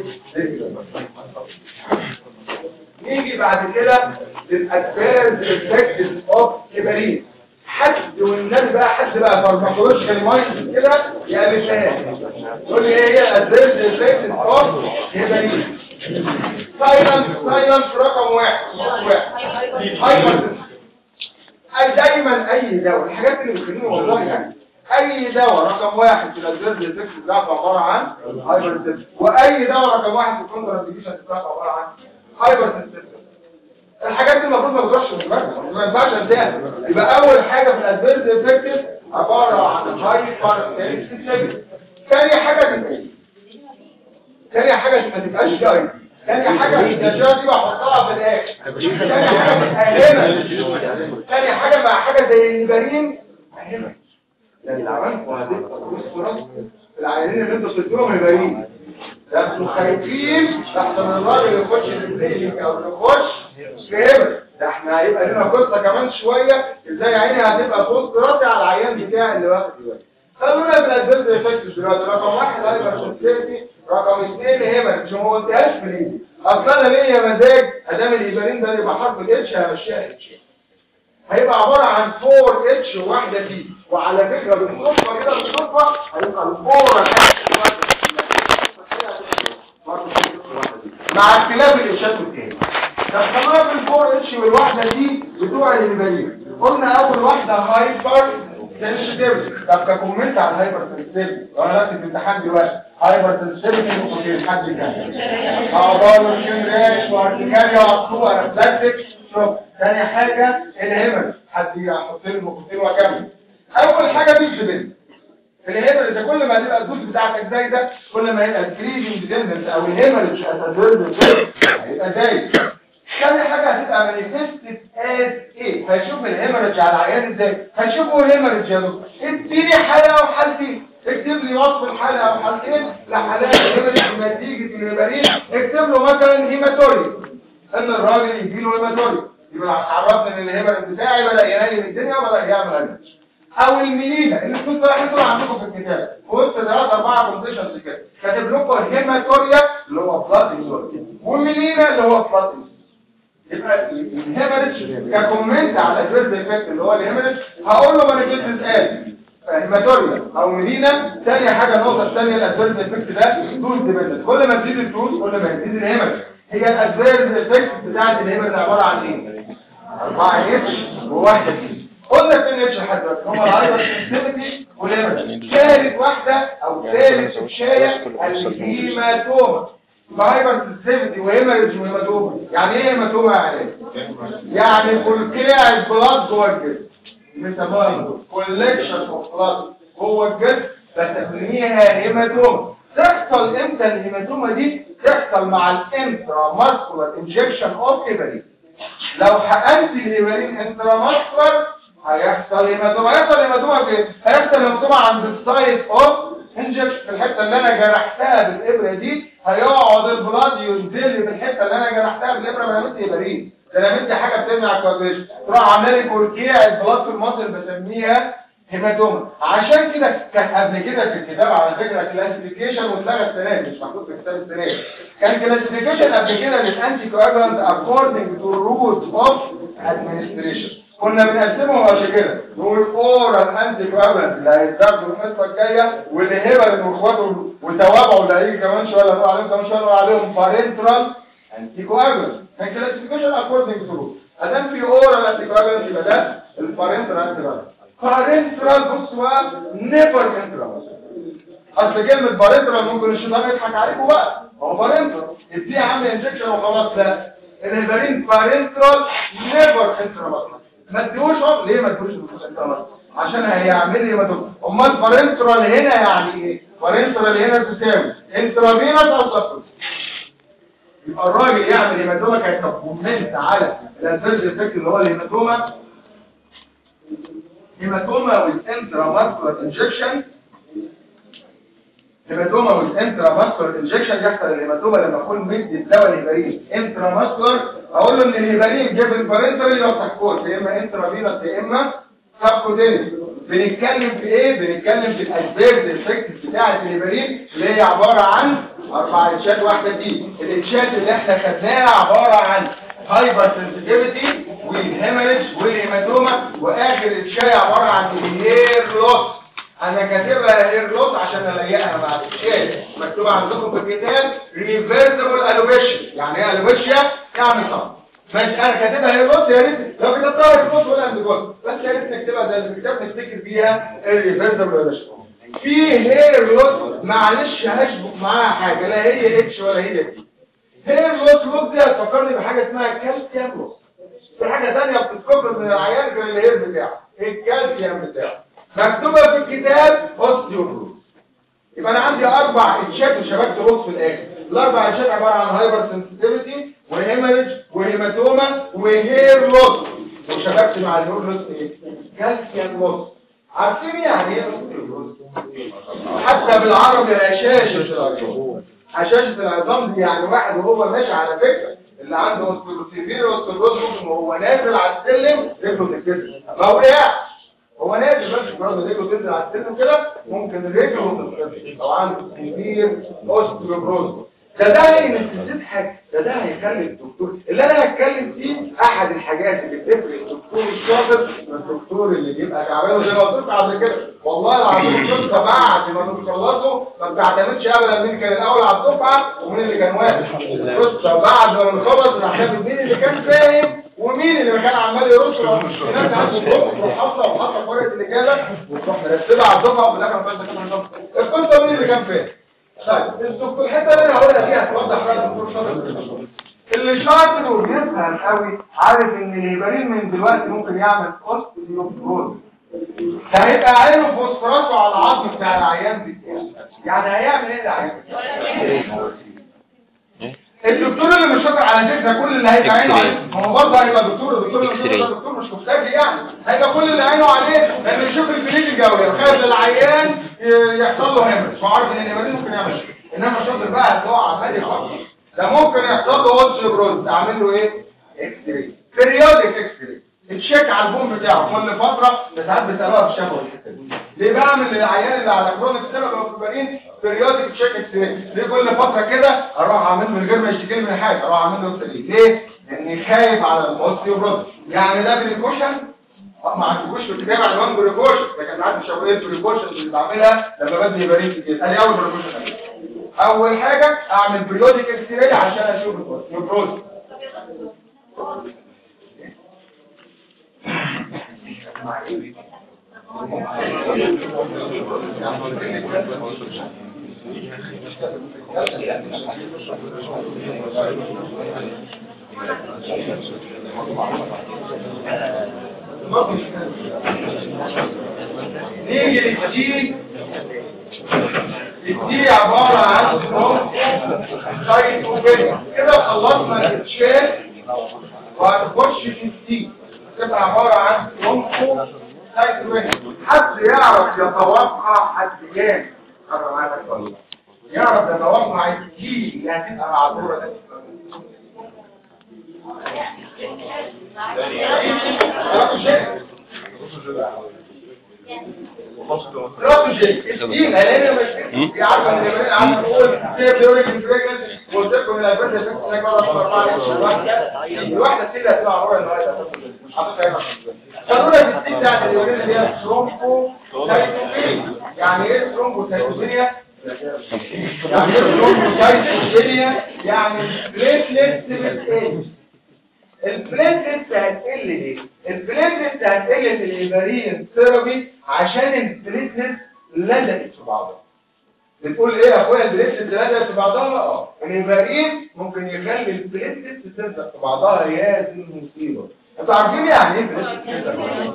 نيجي بعد كده للادفيرز افكتس اوف هيبرين حد والنبي بقى حد بقى فارماكولوجيكال مايند كده يقلب لها يقول لي ايه هي الادفيرز افكتس اوف هيبرين سايلنس سايلنس رقم واحد واحد هايبر اي دايما اي دواء الحاجات اللي بتخليني والله يعني اي دواء رقم واحد في الادويه الفكس بتاعته عباره عن هايبر واي دواء رقم واحد في الكونتر انديكيشن بتاعته عباره عن هايبر الحاجات دي المفروض ما تروحش من المركز ما ينفعش انتهي يبقى اول حاجه في الادفيرس افكتيف عباره عن هايبر ثاني حاجه تبقى ثاني حاجه ما تبقاش جاي ثاني حاجة الجاجة دي بحطها في الاخر ثاني حاجة متأهمة ثاني حاجة مع حاجة زي البرين متأهمة لان العوان وهتبقى العيانين اللي انتوا سبتوهم البرين ده انتوا خايفين تحت من الراجل يخش البريلينج او يخش فهم ده احنا هيبقى لنا قصة كمان شوية ازاي عيني هتبقى فوق راسي على العيان بتاعي اللي واخد دلوقتي خلونا في الادفيرس افكتس دلوقتي رقم واحد هايبر سنسيتي رقم اثنين هيبر مش ما قلتهاش في الايدي اصل انا ليا مزاج ادام الايبرين ده يبقى حرف الاتش همشيها اتش هيبقى عباره عن 4 اتش وواحده دي وعلى فكره بالصدفه كده بالصدفه هيبقى الفور مع اختلاف الاتشات والتاني دخلنا في الفور اتش والواحده دي بتوع الايبرين قلنا اول واحده هايبر سنسيتيفيتي طب ككومنت على الهايبر سنسيتيفيتي وانا نفسي في الامتحان دلوقتي هايبر سنسيتيفيتي نقطتين حد كان اعضاء الشمراش وارتكاريا وعطوة رفلكتك شوف ثاني حاجة الهيمر حد يحط له نقطتين واكمل اول حاجة بيكسبل الهيمر اذا كل ما تبقى الدوز بتاعتك زي ده كل ما يبقى الكريزنج ديندنس او الهيمر مش هتدرد هيبقى زي ثاني حاجة هتبقى مانيفستد از ايه هيشوف الهيمرج على العيان ازاي هيشوفوا الهيمرج يا دكتور اديني حالة وحالتين اكتب اكتب لي وصف الحالة او حالتين لحالات هيماتيك نتيجة الهيبارين اكتب له مثلا هيماتوري ان الراجل يجي له هيماتوري يبقى عرفنا ان الهيبر بتاعي بدأ ينادي من الدنيا وبدأ يعمل هذا او الميلينا اللي انتوا رايحين عندكم في الكتاب وسط ثلاث اربعه كونديشنز كده كاتب لكم الهيماتوريا اللي هو فلاتنج والميلينا اللي هو فلاتنج يبقى الهيمرج ككومنت على الادفيرس افكت اللي هو الهيمرج هقول له مانيفيستس قال هيماتوريا او ميلينا ثاني حاجه النقطه الثانيه الادفيرس افكت ده دوز ديبندنت كل ما تزيد الدوز كل ما يزيد الهيمرج هي الادفيرس افكت بتاعت الهيمرج عباره عن ايه 4 اتش وواحد قلنا فين اتش لحد دلوقتي هم الهايبر سنسيتيفيتي والهيمرج ثالث واحده او ثالث الشايه الهيماتوما فايبر سنسيتيفيتي وهيمرج وهيماتوما يعني ايه هيماتوما يعني يعني كلكيع البلاد جوه الجسم بنسموها كولكشن اوف بلاد جوه الجسم بسميها هيماتوما تحصل امتى الهيماتوما دي تحصل مع الانترا ماسكولار انجكشن اوف هيبرين لو حقنت الهيبرين انترا ماسكولار هيحصل هيماتوما هيحصل هيماتوما فين هيحصل هيماتوما عند السايت اوف انجكشن في الحته اللي انا جرحتها بالابره دي هيقعد البلاد ينزل لي في الحته اللي انا جرحتها بالابره ما انا مدي هيبرين ده انا مدي حاجه بتمنع الكوابيش تروح عامله لي كوركيع البلاد في المصل بسميها هيماتوما عشان كده كان قبل كده في الكتاب على فكره كلاسيفيكيشن واتلغى السنه دي مش محطوط في كتاب السنه دي كان كلاسيفيكيشن قبل كده للانتي كواجولانت اكوردنج تو الرولز اوف ادمنستريشن كنا بنقسمهم قبل كده نقول اورال انتي كواجولانت اللي هيتاخدوا الحصه الجايه واللي هبل واخواته وتوابعه اللي هيجي كمان شويه نقول عليهم كمان شويه نقول عليهم بارنترال انتي كواجولانت كان كلاسيفيكيشن اكوردنج تو الرولز ادام في اورال انتي كواجولانت يبقى ده البارنترال انتي كواجولانت بارنترال بص بقى نيفر انترال اصل كلمه بارنترال ممكن الشيطان يضحك عليكم بقى هو بارنترال اديه عامل انجكشن وخلاص لا الهيبرين بارنترال نيفر انترال ما تديهوش اهو ليه ما تديهوش انترال عشان هيعمل لي مدوب امال بارنترال هنا يعني ايه بارنترال هنا تساوي انترافينوس او سبتوس يبقى الراجل يعمل هيماتوما كانت كومنت على الانترز افكت اللي هو الهيماتوما هيماتوما with intramuscular injection هيماتوما with intramuscular injection يحصل الهيماتوما لما اكون مدي الدواء الهيبارين intramuscular اقول له ان الهيبارين جاب البارنتري لو تحكوت يا اما انترافينوس يا اما سبكوتينيوس بنتكلم في ايه بنتكلم في الاسباب الافكت بتاعه الهيبارين اللي هي عباره عن اربع اتشات واحده دي الاتشات اللي احنا خدناها عباره عن هايبر سنسيتيفيتي والهيمرج والهيماتوما واخر الشاي عباره عن الهير لوس انا كاتبها هير لوس عشان الاقيها بعد كده مكتوبه عندكم في الكتاب ريفيرسبل الوبيشن يعني ايه الوبيشن يعني صح ماشي انا كاتبها هير لوس يا ريت لو كتبتها هير لوس ولا اندجوز بس يا ريت نكتبها زي الكتاب نفتكر بيها الريفيرسبل الوبيشن في هير لوس معلش هشبك معاها حاجه لا هي اتش ولا هي تي هير لوس لوس دي هتفكرني بحاجه اسمها كالسيوم لوس في حاجة تانية بتتكبر من العيان غير الهير بتاعه الكالسيوم بتاعه مكتوبة في الكتاب اوستيوبروز يبقى انا عندي اربع اتشات وشبكت روس في الاخر الاربع اتشات عبارة عن هايبر سنسيتيفيتي وهيمرج وهيماتوما وهير لوس وشبكت مع الهير لوس ايه كالسيوم لوس عارفين يعني ايه اوستيوبروز حتى بالعربي هشاشة العظام هشاشة العظام دي يعني واحد وهو ماشي على فكرة اللي عنده اوستيوبروسيفير اوستيوبروز ممكن وهو نازل على السلم رجله تتكسر ما وقعش هو نازل بس برضه رجله تنزل على السلم كده ممكن رجله تتكسر او عنده سيفير اوستيوبروز ده ده هينسيت حاجه ده ده هيخلي الدكتور اللي انا هتكلم فيه احد الحاجات اللي بتفرق الدكتور الشاطر من الدكتور اللي بيبقى تعبان زي ما قلت قبل كده والله العظيم القصه بعد ما بنخلصه ما بتعتمدش ابدا مين كان الاول على الدفعه ومين اللي كان واقف القصه بعد ما بنخلص بنعتمد مين اللي كان فاهم ومين اللي كان عمال يرص الناس عنده الدكتور وحاطه وحاطه ورقه الاجابه وتروح مرتبها على الدفعه وفي الاخر ما كانش القصه مين اللي كان فاهم طيب الدكتور الحته اللي انا هقولها دي هتوضح بقى الدكتور شاطر اللي شاطر وبيفهم قوي عارف ان الهيبرين من دلوقتي ممكن يعمل اوستيوبروز ده هيبقى عينه فوسفوراته على العظم بتاع العيان دي يعني هيعمل ايه العيان الدكتور اللي مش شاطر على فكره كل اللي هيبقى عينه عليه هو برضه هيبقى دكتور الدكتور اللي مش شاطر دكتور مش مختلف يعني هيبقى كل اللي عينه عليه لان يشوف البليدنج قوي خايف العيان يحصل له هيمرج وعارف ان الهيمرج ممكن يعمل إيه. انما الشاطر بقى اللي هو عمال يخبط ده ممكن يحصل له اوستيوبروز اعمل له ايه اكس راي بيريودك اكس راي تشيك على البوم بتاعه كل فتره ساعات بيسالوها في الشفوي ليه بعمل للعيان اللي على كرونيك سيرم او فيبرين بيريودك تشيك اكس راي ليه كل فتره كده اروح اعمل من غير ما يشتكي لي من حاجه اروح اعمل له اكس راي ليه لاني خايف على الاوستيوبروز يعني ده بريكوشن ما عندكوش في الكتاب عنوان بريكوشن لكن ساعات مش هقول ايه البريكوشن اللي بعملها لما بدي بريد كده ادي اول بريكوشن اول حاجه اعمل بريودك اكس راي عشان اشوف البروز نيجي للدي الدي عبارة عن سايت وبين كده خلصنا الشيل وهنخش في الدي تبقى عبارة عن ترونكو سايت وبين حد يعرف يتوقع حد كام يعرف يتوقع الدي اللي هتبقى معذورة ده استراتيجي الدين هلاقي مش يعرف ان اليابان عم نقول كيف بيوريك البريجنس وقلت لكم ان البرد افكت هناك مره في اربعه الواحده الواحده سيله هتبقى عباره النهارده قانون الدين بتاعت اليابان اللي هي ثرومبو يعني ايه ثرومبو سايتوبينيا يعني ايه ثرومبو سايتوبينيا يعني بليتلت بالإيه البليتلت هتقل ليه؟ البليتلت هتقل في الإيبارين ثيرابي عشان البليتلت لزقت في بعضها بتقول ايه يا اخويا البليتلت لزقت في بعضها؟ اه الإيبارين ممكن يخلي البليتلت تلزق في بعضها يا دي المصيبة انتوا عارفين يعني ايه بليتلت تلزق في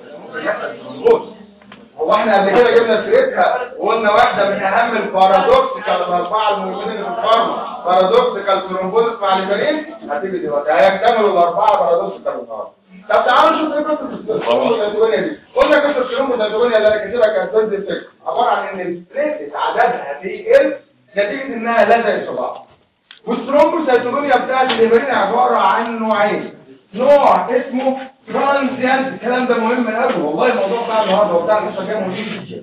بعضها؟ هو احنا قبل كده جبنا سيرتها وقلنا واحدة من اهم البارادوكسيكال الاربعة المهمين في الفارما بارادوكسيكال ترومبوزس مع الهيبرين هتيجي دلوقتي هيكتملوا الاربعة بارادوكسيكال النهارده طب تعالوا نشوف ايه قصة الترومبوزاتوجونيا دي قلنا قصة الترومبوزاتوجونيا اللي انا كاتبها كانت ضد الفكر عبارة عن ان البليتس عددها بيقل نتيجة انها لزقت في بعض والترومبوزاتوجونيا بتاعت الهيبرين عبارة عن نوعين نوع اسمه ترانزيانت الكلام ده مهم قوي والله الموضوع بتاع النهارده وبتاع المستشفى مهم جدا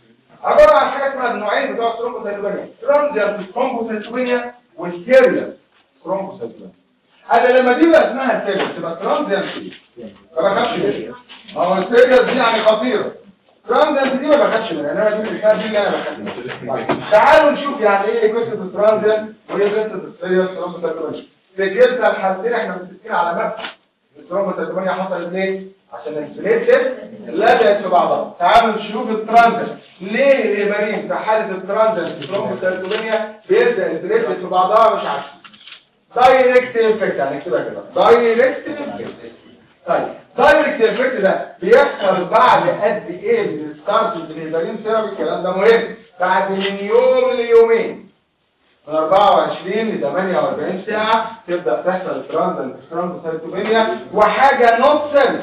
عباره عن حاجه اسمها النوعين بتوع الثرومبوسيتوبينيا ترانزيانت ثرومبوسيتوبينيا والسيريال ثرومبوسيتوبينيا هذا لما دي بقى اسمها سيريال تبقى ترانزيانت ما بخافش منها ما هو السيريال دي يعني خطيره ترانزيانت دي ما بخافش منها انما دي اللي دي اللي انا بخاف منها تعالوا نشوف يعني ايه قصه الترانزيانت وايه قصه السيريال ثرومبوسيتوبينيا في كلتا الحالتين احنا متفقين على مبدا الترومبوسيتوميا حصلت ليه؟ عشان البليتلت لزقت في بعضها تعالوا نشوف الترانزيت ليه الهيبرين في حالة الترانزيت الترومبوسيتوميا بيبدأ البليتلت في بعضها مش عارف دايركت افكت يعني كده كده دايركت افكت طيب دايركت افكت ده بيحصل بعد قد ايه من الستارت الهيبرين ثيرابي الكلام ده مهم بعد من يوم ليومين من 24 ل 48 ساعة تبدأ تحصل الترانزل الترانزل وحاجة نوت سنس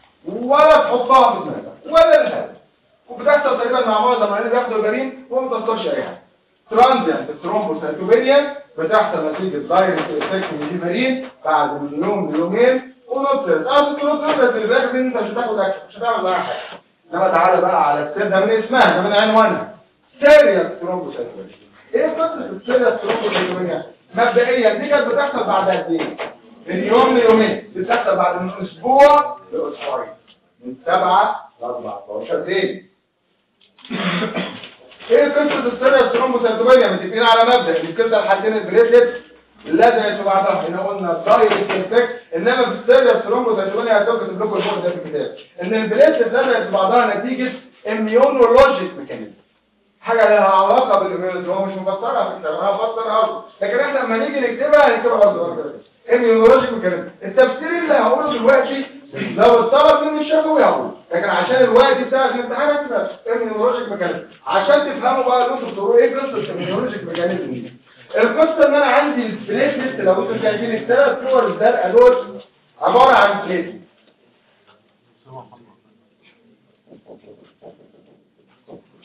ولا تحطها في دماغك ولا الهدف وبتحصل تقريبا مع معظم الناس بياخدوا الجرين وما تحصلش اي حاجه ترانزيانت الثرومبوسيتوبينيا بتحصل نتيجه دايركت افكت من الهيبرين بعد من يوم ليومين ونوت سنس اصل نوت سنس اللي بالك ان انت مش هتاخد اكشن مش هتعمل اي حاجه انما تعالى بقى على السير ده من اسمها ده من عنوانها سيريس ثرومبوسيتوبينيا ايه قصه السيريس ثرومبوسيتوبينيا مبدئيا دي كانت بتحصل بعد قد ايه من يوم ليومين بتحصل بعد من اسبوع لاسبوعين من سبعة ل 14 دقيقة ايه قصة السيريس ثرومبوسيتوبينيا متفقين على مبدأ ان كده الحالتين البليتلت لازم يبقوا بعضها احنا قلنا دايركت افكت انما في السيريس ثرومبوسيتوبينيا هتكتب لكم الفوق ده في الكتاب ان البليتلت لازم يبقوا بعضها نتيجة اميونولوجيك ميكانيزم حاجة لها علاقة بالاميونولوجي هو مش مفسرها في الكتاب انا هفسرها برضه لكن احنا لما نيجي نكتبها هنكتبها برضه اميونولوجيك ميكانيزم التفسير اللي هقوله دلوقتي لو الطلب مني الشفوي هقول لكن عشان الوقت بتاع الامتحان هكتبها اميونولوجيك ميكانيزم عشان تفهموا بقى انتوا بتقولوا ايه قصه الاميونولوجيك ميكانيزم دي القصه ان انا عندي البليتلت لو انتوا شايفين الثلاث صور الزرقاء دول عباره عن بليتلت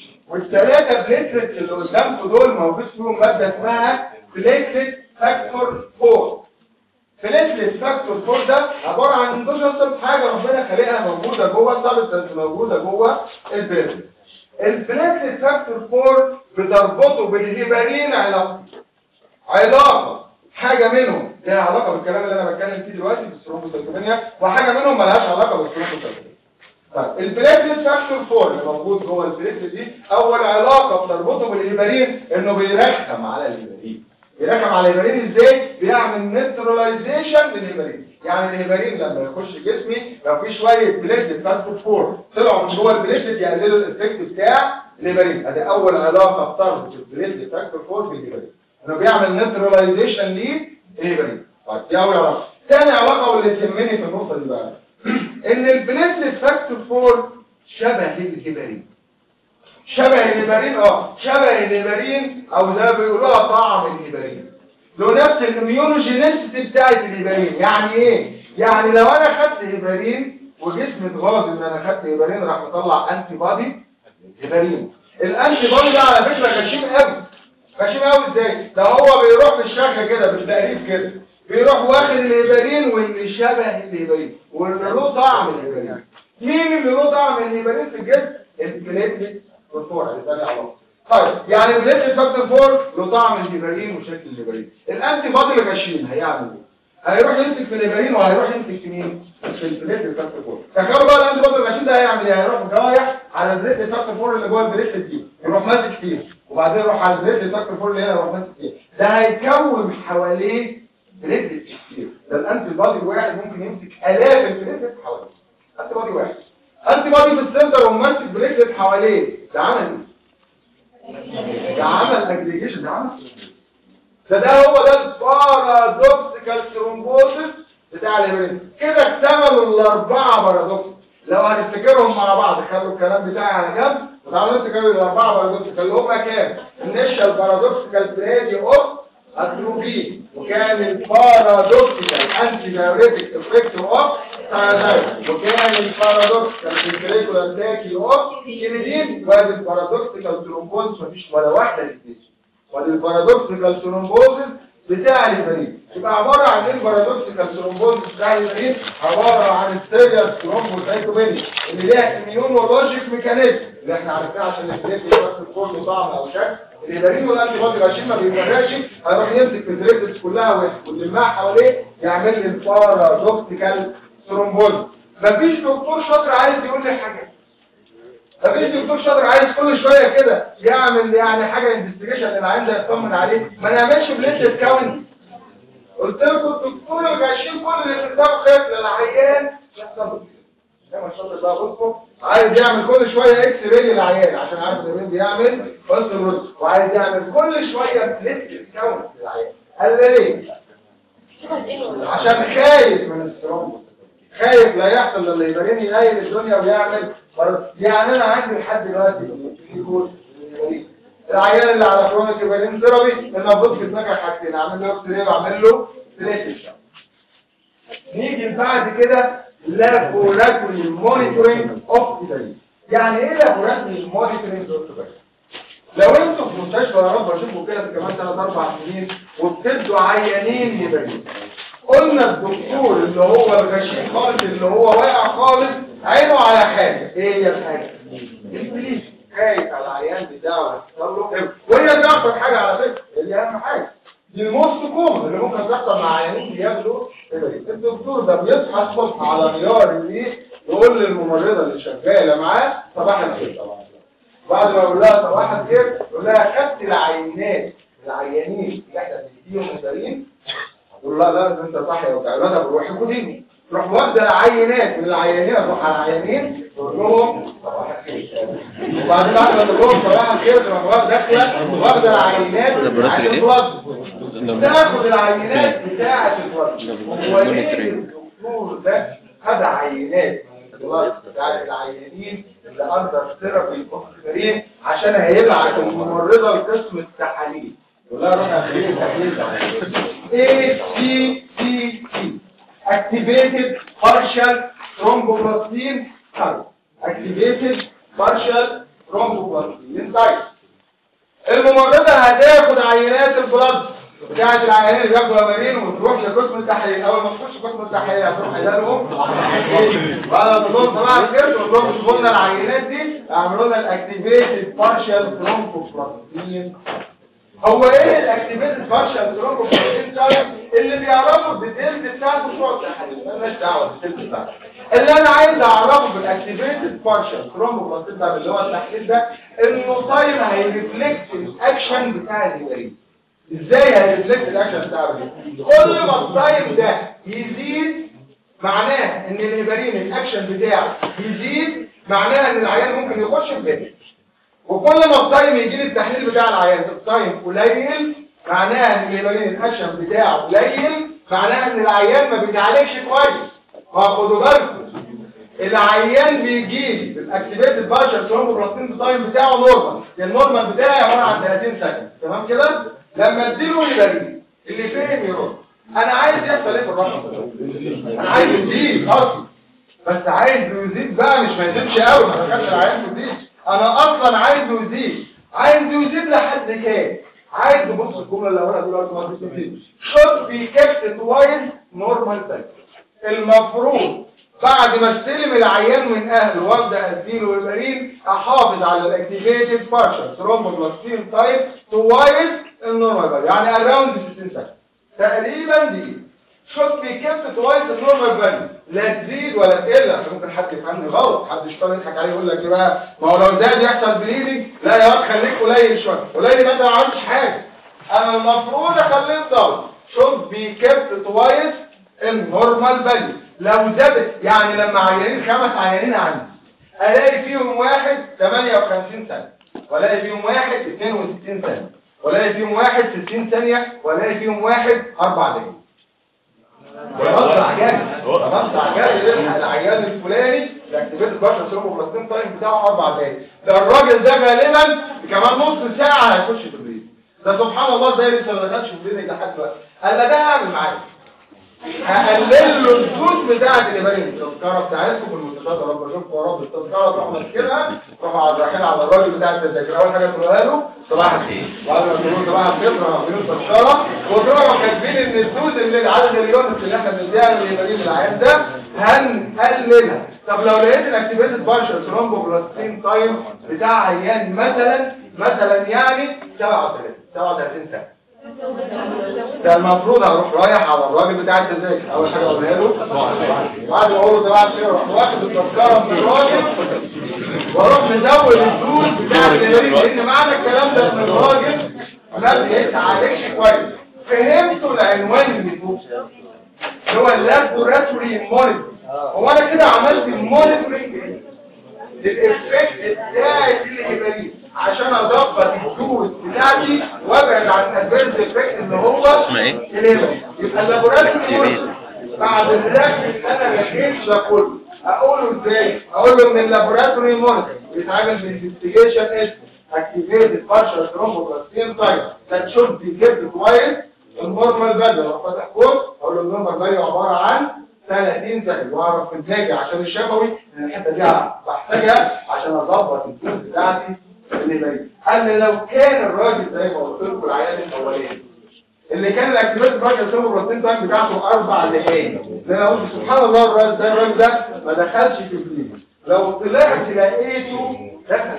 والثلاثه بليتلت اللي قدامكم دول موجود فيهم ماده اسمها بليتلت فاكتور 4 بليتلت فاكتور 4 ده عباره عن اندوجينس حاجه ربنا خلقها موجوده جوه السبستنس موجوده جوه البليتلت البليتلت فاكتور 4 بتربطه بالهيبارين علاقه علاقه حاجه منهم لها علاقه بالكلام اللي انا بتكلم فيه دلوقتي بالثرومبوسيتومينيا وحاجه منهم مالهاش علاقه بالثرومبوسيتومينيا طيب البليتلت فاكتور 4 اللي موجود جوه البليتلت دي اول علاقه بتربطه بالهيبارين انه بيرخم على الهيبارين بيرخم على الهيبارين ازاي بيعمل نيوتراليزيشن للهيبارين يعني الهيبارين لما يخش جسمي لو في شويه بليتلت فاكتور 4 طلعوا من جوه البليتلت يقللوا الايفكت بتاع الهيبارين ادي اول علاقه بتربط البليتلت فاكتور 4 بالهيبارين انه بيعمل نيوتراليزيشن للهيبارين طيب دي اول علاقه ثاني علاقه واللي تهمني في النقطه دي بقى ان البليتلت فاكتور 4 شبه الهيبارين شبه الهيبارين اه شبه الهيبارين او زي ما بيقولوها طعم الهيبارين له نفس الاميونوجينيسيتي بتاعت الهيبارين يعني ايه يعني لو انا خدت هيبارين وجسمي اتغاظ ان انا خدت هيبارين راح مطلع انتي بادي هيبارين الانتي بادي ده على فكره غشيم قوي غشيم قوي ازاي ده هو بيروح بالشكل كده بالتقريب كده بيروح واخد الهيبارين واللي شبه الهيبارين واللي له طعم الهيبارين مين اللي له طعم الهيبارين في الجسم البليتلت فاكتور اللي ثاني علاقه طيب يعني البليتلت فاكتور له طعم الهيبارين وشكل الهيبارين الانتي بادي الغشيم هيعمل ايه هيروح يمسك في الهيبارين وهيروح يمسك في مين في البليتلت فاكتور تخيلوا بقى الانتي بادي الغشيم ده هيعمل ايه هيروح رايح على البليتلت فاكتور اللي جوه البليتلت دي يروح ماسك فيه وبعدين يروح على البليتلت فاكتور اللي هنا يروح ماسك فيه ده هيكون حواليه بليتلت كتير ده الانتي بادي الواحد ممكن يمسك الاف البليتلت حواليه انتي بادي واحد انتي بادي في السنتر وماسك بليتلت حواليه ده عمل ايه ده عمل اجريجيشن ده عمل ده ده هو ده البارادوكسيكال ثرومبوسيس بتاع الهيبرين كده اكتملوا الاربعه بارادوكس لو هنفتكرهم مع بعض خلوا الكلام بتاعي على جنب وتعالوا نفتكر الاربعه بارادوكسيكال اللي هم كام النيشال بارادوكسيكال بريدي اوف اتروبين وكان البارادوكسيكال انتي دايوريتك افكت اوف ثايرويد وكان البارادوكسيكال فيكريكولار تاكي اوف كيميدين وادي البارادوكسيكال ثرومبوز مفيش ولا واحده الاثنين وادي البارادوكسيكال ثرومبوز بتاع البريد يبقى عباره عن ايه البارادوكسيكال ثرومبوز بتاع البريد عباره عن السيريال ثرومبوسايتوبينيا اللي ليها اميونولوجيك ميكانيزم اللي احنا عارفينها عشان البريد يبقى كله طعم او شكل الهيبارين والانتي بادي غشيم ما بيفرقش هيروح يمسك في الدريبس كلها ويلمها حواليه يعمل لي البارادوكسيكال ثرومبوز مفيش دكتور شاطر عايز يقول لي حاجه مفيش دكتور شاطر عايز كل شويه كده يعمل يعني حاجه انفستيجيشن للعيان ده يطمن عليه ما نعملش بليت كاونت قلت لكم الدكتور الغشيم كل اللي في دماغه خايف للعيان يحصل زي ما الشاطر بقى بصوا عايز يعمل كل شويه اكس راي للعيان عشان عارف ان بيعمل بص الرز وعايز يعمل كل شويه بليت كاونت للعيان قال ده ليه عشان خايف من الثرومبوس خايف لا يحصل للي يبريني ينيل الدنيا ويعمل يعني انا عندي لحد دلوقتي في كود العيان اللي على كرونيك يبرين ثيرابي المفروض في دماغك حاجتين اعمل له اكس راي واعمل له بليتشن نيجي بعد كده لابوراتوري مونيتورنج اوف يعني ايه لابوراتوري مونيتورنج اوف لو انتوا في مستشفى يا رب اشوفوا كده في كمان 3 4 سنين وبتدوا عيانين يبرين قلنا الدكتور اللي هو الغشيم خالص اللي هو واقع خالص عينه على حاجة ايه هي الحاجة البليس خايف على العيان بتاعه هيحصل له إيه؟ وهي دي اكتر حاجة على فكرة اللي اهم حاجة دي الموست كومن اللي ممكن تحصل مع عيانين بياخدوا الدكتور ده بيصحى الصبح على نيار الليل يقول للممرضة اللي شغالة معاه صباح الخير طبعا بعد ما يقول لها صباح الخير يقول لها خدت العينات العيانين اللي احنا بنديهم مدارين يقول لا لا انت صح يا وبتاع لا بروح خديني تروح واخده العينات من العيانين تروح على العيانين تقول لهم صباح الخير وبعدين بعد ما تقول لهم صباح الخير تروح واخده داخله واخده العينات عشان الوزن تاخد العينات بتاعه الوزن هو ليه الدكتور ده خد عينات بتاعت العيانين اللي اندر ثيرابي كريم عشان هيبعت الممرضه لقسم التحاليل يقول لها روح اخليه التحليل ده A C T T activated partial thromboplastin curve activated partial ثرومبوبلاستين تايب الممرضة هتاخد عينات البلد بتاعت العيانين اللي بياكلوا لبنين وتروح لقسم التحليل اول ما تخش قسم التحليل هتروح لهم بعد ما تقول صباح الخير تقول لهم شوفوا لنا العينات دي اعملوا لنا الاكتيفيتد بارشال ثرومبوبلاستين هو ايه الاكتيفيتد بارشال ثرومبوبلاستين تايب اللي بيعرفوا الديتيلز بتاعته بتوع التحليل مالناش دعوه بالديتيلز بتاعته اللي انا عايز اعرفه بالاكتيفيتد بارشال ثرومبوبلاستين تايب اللي هو التحليل ده انه تايم هيرفلكت الاكشن بتاع الهيبرين ازاي هيرفلكت الاكشن بتاع الهيبرين كل ما التايم ده يزيد معناه ان الهيبرين الاكشن بتاعه يزيد معناها ان العيان ممكن يخش في بيت وكل ما التايم يجي لي التحليل بتاع العيان التايم قليل معناها ان الهيبرين الاكشن بتاعه قليل معناها ان العيان ما بيتعالجش كويس فخدوا بالكم العيان بيجي بالاكتيفيتد بارشال ثرومبوبلاستين تايم بتاعه نورمال النورمال بتاعي عباره عن 30 ثانيه تمام كده لما اديله يبريد اللي فهم يرد انا عايز يحصل ايه في الرقم ده انا عايز يزيد اصلا بس عايز يزيد بقى مش ما يزيدش قوي ما كانش العيان يزيد انا اصلا عايزه يزيد عايز يزيد لحد كام عايز تبص الجمله اللي هقولها دلوقتي ما تزيد should be kept twice normal size المفروض بعد ما استلم العيان من اهله وابدا اديله والبرين احافظ على الاكتيفيتد بارشل ثرومبوبلاستين تايب توايس النورمال يعني اراوند 60 سنه تقريبا دي شوت بي كيفت توايس النورمال فاليو لا تزيد ولا تقل عشان ممكن حد يفهمني غلط حد يشتغل يضحك عليه يقول لك ايه بقى ما هو لو زاد يحصل بليدنج لا يا واد خليك قليل شويه قليل ما انت ما عملتش حاجه انا المفروض اخليه ضغط شوت بي كيفت توايس النورمال فاليو لو زادت يعني لما عيانين خمس عيانين عندي الاقي فيهم واحد 58 سنة والاقي فيهم واحد 62 سنة والاقي فيهم واحد 60 ثانية والاقي فيهم واحد اربع دقايق ومصدع جامد مصدع جامد يلحق العيان الفلاني الاكتيفيت البشر ثرومبوبلاستين تايم بتاعه اربع دقايق ده الراجل ده غالبا كمان نص ساعة هيخش في البريد ده سبحان الله زي لسه ما دخلش في البريد لحد دلوقتي قال ده هعمل معاك هقلل له الفلوس بتاعت اليابانيين التذكره بتاعتكم بالمستشفيات يا رب اشوفكم يا رب التذكره تروح ماسكينها تروح رايحين على الراجل بتاع التذاكر اول حاجه تقولها له صباح الخير بعد ما تقولوا صباح الخير تروحوا عاملين تذكره وتروحوا كاتبين ان الفلوس اللي عدد اليونت اللي احنا بنديها لليابانيين العيان ده هنقللها طب لو لقيت الاكتيفيتد بارشل ثرومبوبلاستين تايم بتاع عيان مثلا مثلا يعني 37 37 سنه ده المفروض اروح رايح على الراجل بتاع التذاكر اول حاجه اقولها له بعد ما اقول له طبعا خير اروح واخد التذكره من الراجل واروح مزود الفلوس بتاع التذاكر لان معنى الكلام ده ان الراجل ما بيتعالجش كويس فهمتوا العنوان اللي فوق هو اللابوراتوري مونيتور هو انا كده عملت المونيتورنج للإفكت بتاعي الهبالي عشان اضبط الفلوس بتاعتي وابعد عن الادفيرس افكت اللي هو الهبالي يبقى اللابوراتوري بعد الركب انا لقيت ده كله اقوله ازاي اقول له ان اللابوراتوري مونيتور بيتعمل بانفستيجيشن اسمه activated partial thromboplastin type that should be kept كويس النورمال فاليو لو فتح كود اقول له النورمال فاليو عباره عن 30 ثانيه واعرف انتاجي عشان الشفوي ان الحته دي بحتاجها عشان اظبط الفلوس بتاعتي اللي باقي قال لي لو كان الراجل زي ما قلت لكم العيان الاولاني اللي كان الاكتيفيت الراجل سوبر بروتين تايم بتاعته اربع دقايق زي ما قلت سبحان الله الراجل ده الراجل ده ما دخلش في الفلوس لو طلعت لقيته دخل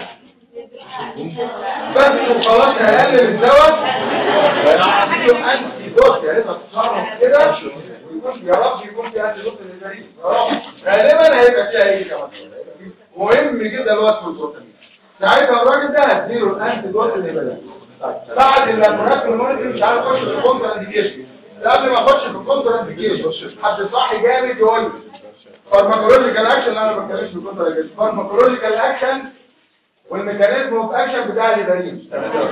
بس وخلاص هقلل الدواء هعطيله انتي دوت يا ريت اتصرف كده ويكون يا رب يكون في انتي دوت للمريض يا رب غالبا هيبقى فيها ايه كمان مهم جدا الوقت والبروتين ساعتها الراجل ده هديله الانتي دوت اللي بدا بعد اللابورات المونيتور مش عارف اخش في الكونتر انديكيشن قبل ما اخش في الكونتر انديكيشن حد صاحي جامد يقول لي فارماكولوجيكال اكشن انا ما بتكلمش في الكونتر انديكيشن فارماكولوجيكال اكشن والميكانيزم اوف اكشن بتاع الهيبرين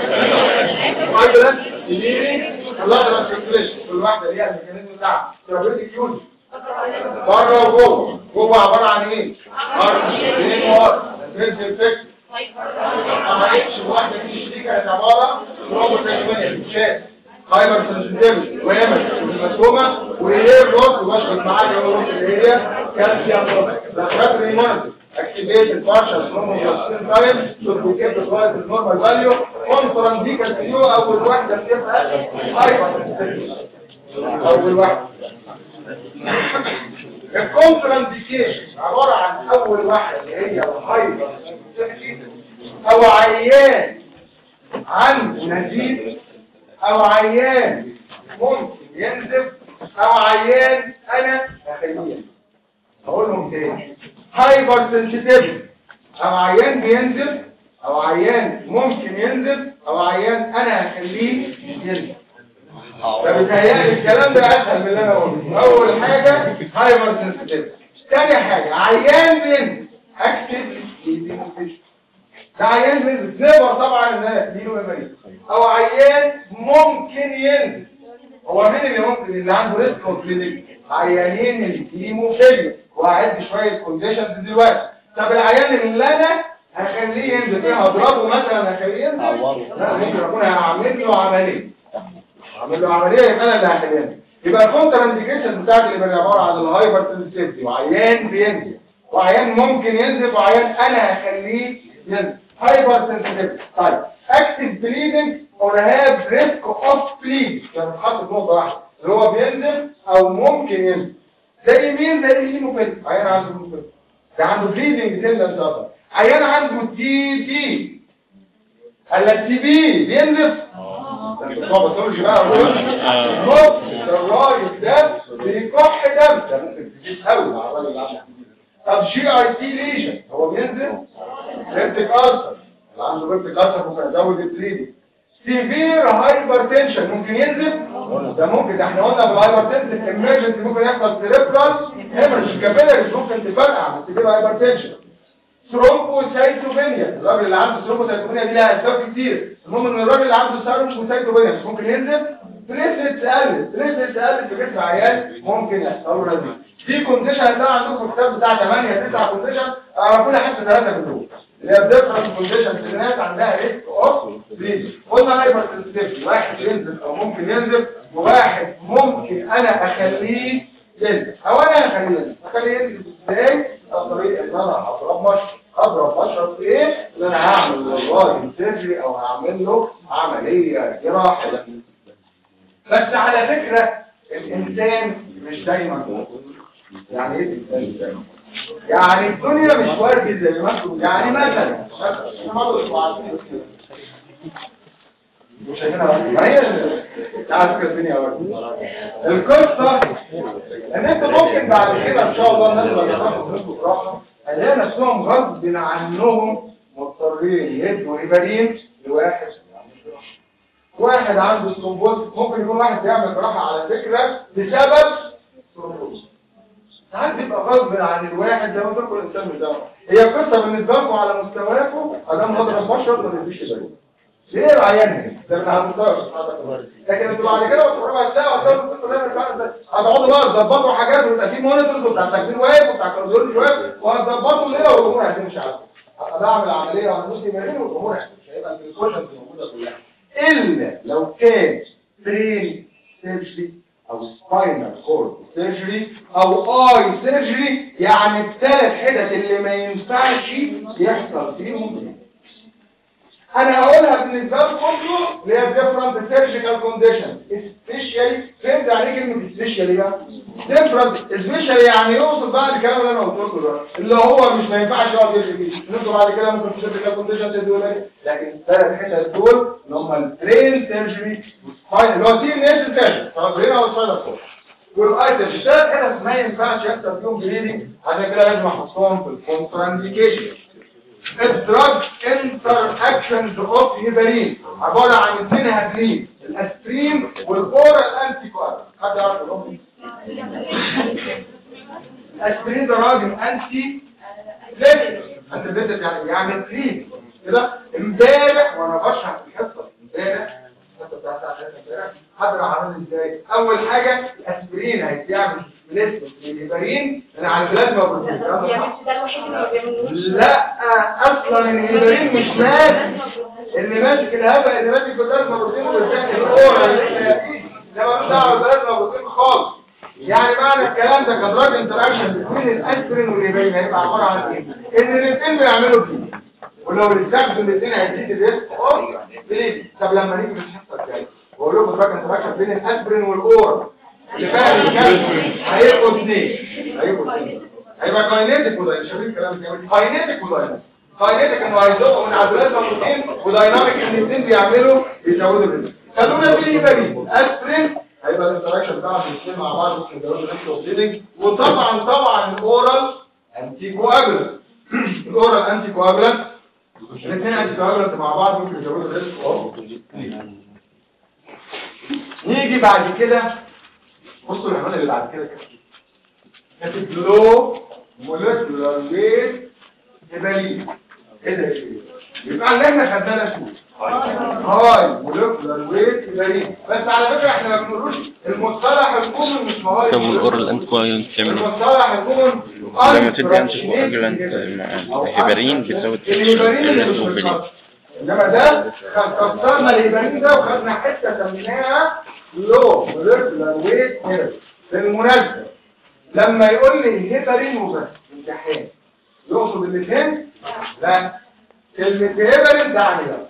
مثلا يميني اللاترال سيركيليشن كل واحده ليها الميكانيزم بتاعها ثيرابيوتيك يوز بره وجوه جوه عباره عن ايه ار اثنين ورا فيرس افكت اما اتش واحده دي دي كانت عباره بروبوتيكميا شات هايبر سنسيتيفيتي وهيمس والهيماتوما وهي الروس وبشرت معاك الروس اللي هي كالسيوم ذكرت ريمونت activated partial chromosomal time should be kept twice the normal value contraindicated اول واحده بتبقى هايبر اول واحده الكونترانديكيشن عباره عن اول واحده اللي هي الهايبر او عيان عنده نزيف او عيان ممكن ينزف او عيان انا اخليه اقول لهم تاني هايبر سنسيتيف او عيان بينزف او عيان ممكن ينزف او عيان انا هخليه ينزف فبتهيألي الكلام ده اسهل من اللي انا قلته اول حاجه هايبر سنسيتيف تاني حاجه عيان بينزف اكتب ده عيان بينزف نقدر طبعا ان دي له او عيان ممكن ينزف هو مين اللي ممكن اللي عنده ريسك اوف كلينيك عيانين الهيموفيليا وهعد شويه كونديشنز دلوقتي طب العيان اللي انا هخليه ينزل فيها اضربه مثلا هخليه ينزل لا ممكن اكون هعمل له عمليه هعمل له عمليه يبقى انا اللي هخليه يبقى الكونتر انديكيشن بتاعت اللي بقى عباره عن الهايبر سنسيتيفيتي وعيان بينزل وعيان ممكن ينزل وعيان انا هخليه ينزل هايبر سنسيتيفيتي طيب اكتف بليدنج اور هاف ريسك اوف بليد يعني حاطط نقطه واحده اللي هو بينزل او ممكن ينزل زي مين زي الهيموفيل عيان عنده هيموفيل ده عنده بليدنج تندنس اصلا عيان عنده تي تي التي بي بينزل الصواب الثلجي بقى النص الرايس ده بيكح دم ده ممكن تجيب قوي مع الراجل اللي عنده طب جي اي تي ليجن هو بينزل ريبتيك ألسر اللي عنده ريبتيك ألسر ممكن يزود البليدنج سيفير هايبرتنشن ممكن ينزل ده ممكن ده احنا قلنا بالهايبرتنشن ايمرجنسي ممكن يحصل سيريبرال هيمرج كابيلاريز ممكن تفرقع بس تبقى هايبرتنشن ثرومبوسايتوبينيا الراجل اللي عنده ثرومبوسايتوبينيا دي لها اسباب كتير المهم ان الراجل اللي عنده ثرومبوسايتوبينيا مش ممكن ينزل بليتلت تقلل بليتلت تقلل في جسم عيان ممكن يحصل له نزيف في كونديشن هتلاقي عندكم في الكتاب بتاع 8 9 كونديشن اعرفوا لي حتى ثلاثه من دول اللي هي ديفرنت كونديشن في الناس عندها ريسك اوف بليز قلنا هايبر سنسيتيفيتي واحد ينزل او ممكن ينزل وواحد ممكن انا اخليه ينزل او انا اخليه ينزل اخليه ينزل ازاي الطريقه ان انا هضرب مشرب اضرب مشرب في ايه ان انا هعمل والله سيرجري او هعمل له عمليه جراحيه بس على فكره الانسان مش دايما يعني ايه الانسان مش دايما يعني الدنيا مش وارد زي ما انتم يعني مثلا مش ما هي تعرف الدنيا وارد القصه ان انت ممكن بعد كده ان شاء الله الناس اللي هتاخد منكم براحه هنلاقي نفسهم غصب عنهم مضطرين يدوا هبارين لواحد واحد عنده ثرومبوز ممكن يكون واحد بيعمل جراحه على فكره بسبب ثرومبوز ساعات بيبقى غصب عن الواحد زي ما قلت لكم الانسان مش دعوه هي قصه بالنسبه لكم على مستواكم ادام هضرب بشر ما تديش بالك ليه العيان هنا ده على مستوى لكن انتوا بعد كده وتروحوا ربع ساعه وتقولوا كنتوا دايما بقى هتقعدوا بقى تظبطوا حاجات ويبقى في مونيتورز وبتاع التكفير واقف وبتاع الكارديولوجي واقف وهتظبطوا الليله والامور هتمشي على طول هعمل عمليه وهنبص يمين والامور هتمشي هيبقى البريكوشنز موجوده كلها الا لو كان برين سيرجري او سباينال كورد سيرجري او اي سيرجري يعني الثلاث حتت اللي ما ينفعش يحصل فيهم انا هقولها بالنسبه لكم كله اللي هي ديفرنت سيرجيكال كونديشن سبيشالي فهمت يعني ايه كلمه سبيشالي بقى ديفرنت سبيشالي يعني يوصل بقى الكلام اللي انا قلته لكم ده اللي هو مش ما ينفعش يقعد يجري فيه انتوا بعد كده ممكن في سيرجيكال كونديشن تدوا لكن الثلاث حتت دول اللي هم البرين سيرجري اللي هو تي ان اس سيرجري خلاص برين او سباينال كورد والايتم الثلاث حتت ما ينفعش يحصل فيهم بليدنج عشان كده لازم احطهم في الكونترانديكيشن الدراج انتر اكشنز اوف هيبرين عباره عن اثنين هابلين الاسبرين والاورال انتي كوار حد يعرف الام الاسبرين ده راجل انتي ليفت انت بتت يعني بيعمل كلين كده امبارح وانا بشرح في الحصه امبارح الحصه بتاعت امبارح هضرب عامل ازاي اول حاجه الاسبرين هيتعمل بالنسبه للهيبرين انا على البلازما بروتين لا اصلا الهيبرين مش ماسك اللي ماسك الهبه اللي ماسك البلازما بروتين والباقي الاورا اللي احنا فيه ده مالوش دعوه بالبلازما بروتين خالص يعني معنى الكلام ده كدراج انتراكشن بين الاسبرين والهيبرين هيبقى عباره عن ايه ان الاثنين بيعملوا كده ولو الاستخدم الاثنين هيزيد الريسك اوف بليدنج طب لما نيجي في الحصه الجايه بقول لكم دراج انتراكشن بين الاسبرين والاورال اللي فاهم الكلام هيبقوا اثنين هيبقوا اثنين هيبقى كاينيتيك ودايناميك شايفين الكلام ده كاينيتيك ودايناميك كاينيتيك انه هيزقوا من عضلات مخروطين ودايناميك ان الاثنين بيعملوا بيزودوا الريسك خلونا في الهيبرين اسبرين هيبقى الانتراكشن بتاعهم الاثنين مع بعض ممكن يزودوا الريسك اوف بليدنج وطبعا طبعا الاورال انتي كواجولانت الاورال انتي كواجولانت الاثنين انتي كواجولانت مع بعض ممكن يزودوا الريسك اوف نيجي بعد كده بصوا العنوان اللي بعد كده كاتب لو مولكيولار ويت هيبالين ايه ده ايه يبقى اللي احنا خدناه ده شو هاي مولكيولار ويت هيبالين بس على فكره احنا ما بنقولوش المصطلح الكومن مش هاي طب والاورال انكوايرنت تعمل ايه؟ المصطلح الكومن لما تدي انتي كواجولانت مع الهيبرين بتزود الهيبرين اللي مش الريسك بالخط. انما ده خد- كسرنا الهيبرين ده وخدنا حته سميناها لو مولكيولار ويت هيبالين بالمناسبه لما يقول لي هيبرين وبس امتحان يقصد الاثنين لا كلمه هيبرين تعني ده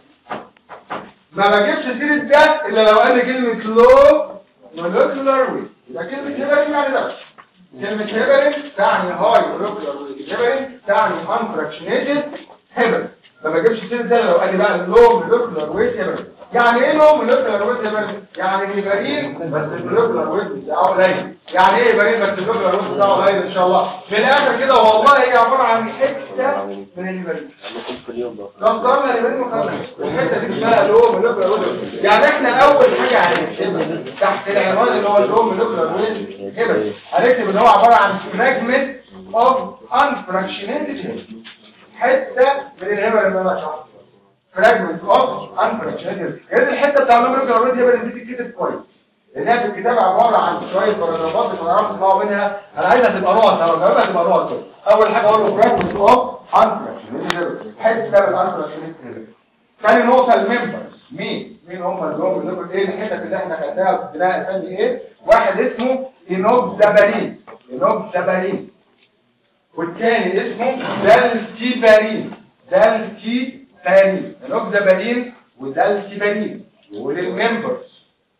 ما بجيبش سيره ده الا لو قال لي كلمه لو مولكيولار ويت يبقى كلمه هيبرين يعني ده كلمه هيبرين تعني هاي مولكيولار ويت هيبرين تعني انفراكشنيتد هيبرين ما بجيبش سيره ده لو قال لي بقى لو مولكيولار ويت هيبرين يعني ايه لو مولكيولار ويت هيبرين يعني هيبرين بس المولكيولار ويت بتاعه قليل يعني ايه هيبرين بس المولكيولار ويت بتاعه قليل ان شاء الله في الاخر كده والله هي عباره عن حته من الهيبرين نظرنا لمن مخلص الحته دي اسمها لو مولكيولار ويت يعني احنا اول حاجه هنكتبها تحت العنوان اللي هو اللو مولكيولار ويت هيبرين هنكتب ان هو عباره عن فراجمنت اوف انفراكشنيتد حته من الهبل اللي انا شرحته فراجمنت اوف انفراكشنيتد هي دي الحته بتاع اللو مولكيولار ويت هيبرين دي تتكتب كويس لانها في الكتاب عباره عن شويه باراجرافات مش هنعرف نطلعوا منها انا عايزها تبقى نقط لو جاوبها تبقى نقط كده اول حاجه اقول له فراجمنت اوف انفراكشنيتد حته من الانفراكشنيتد ثاني نقطة الممبرز مين؟ مين هم اللي هم اللي ايه الحتت اللي احنا خدناها في البناء الفني ايه؟ واحد اسمه اينوب زبالين اينوب زبالين والتاني اسمه دالتيبارين دالتيبارين اينوب زبالين ودالتيبارين دول الممبرز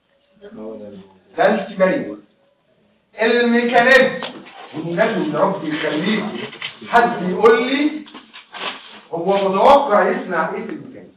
دالتيبارين الميكانيزم والنبي يا رب يخليك حد يقول لي هو متوقع يسمع ايه في الميكانيزم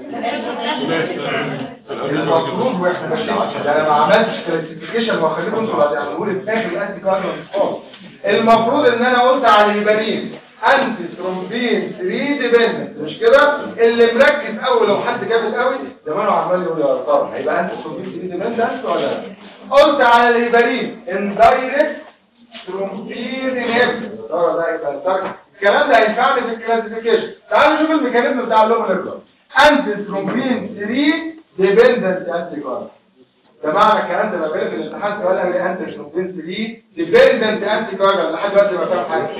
المفروض واحنا ماشيين ده انا ما عملتش كلاسيفيكيشن واخليكم انتوا بعد تعملوا لي في الانتي كارنال خالص المفروض ان انا قلت على الهيبرين انتي ثرومبين 3 ديبندنت مش كده اللي مركز قوي لو حد جامد قوي زمانه عمال يقول يا ترى هيبقى انتي ثرومبين 3 ديبندنت ولا لا قلت على الهيبرين اندايركت ثرومبين انهبيتور ترى ده يبقى الترك الكلام ده هينفعني في الكلاسيفيكيشن تعالوا نشوف الميكانيزم بتاع اللومينيرجر انتي ثرومبين 3 ديبندنت انتي كارنال ده معنى الكلام ده بقى في الامتحان سؤال قال لي انت شوفين 3 ديبندنت انتي كارنال لحد دلوقتي ما فاهم حاجه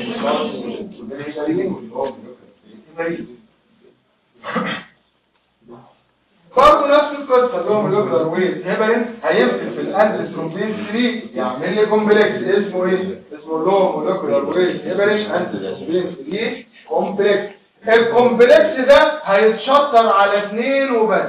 برضه نفس القصه اللي هو مولكيولار ويت هيبرين هيمسك في الانتي ثرومبين 3 يعمل لي كومبلكس اسمه ايه اسمه لو مولكيولار ويت هيبرين انتي ثرومبين 3 كومبلكس الكومبلكس ده هيتشطر على اثنين وبس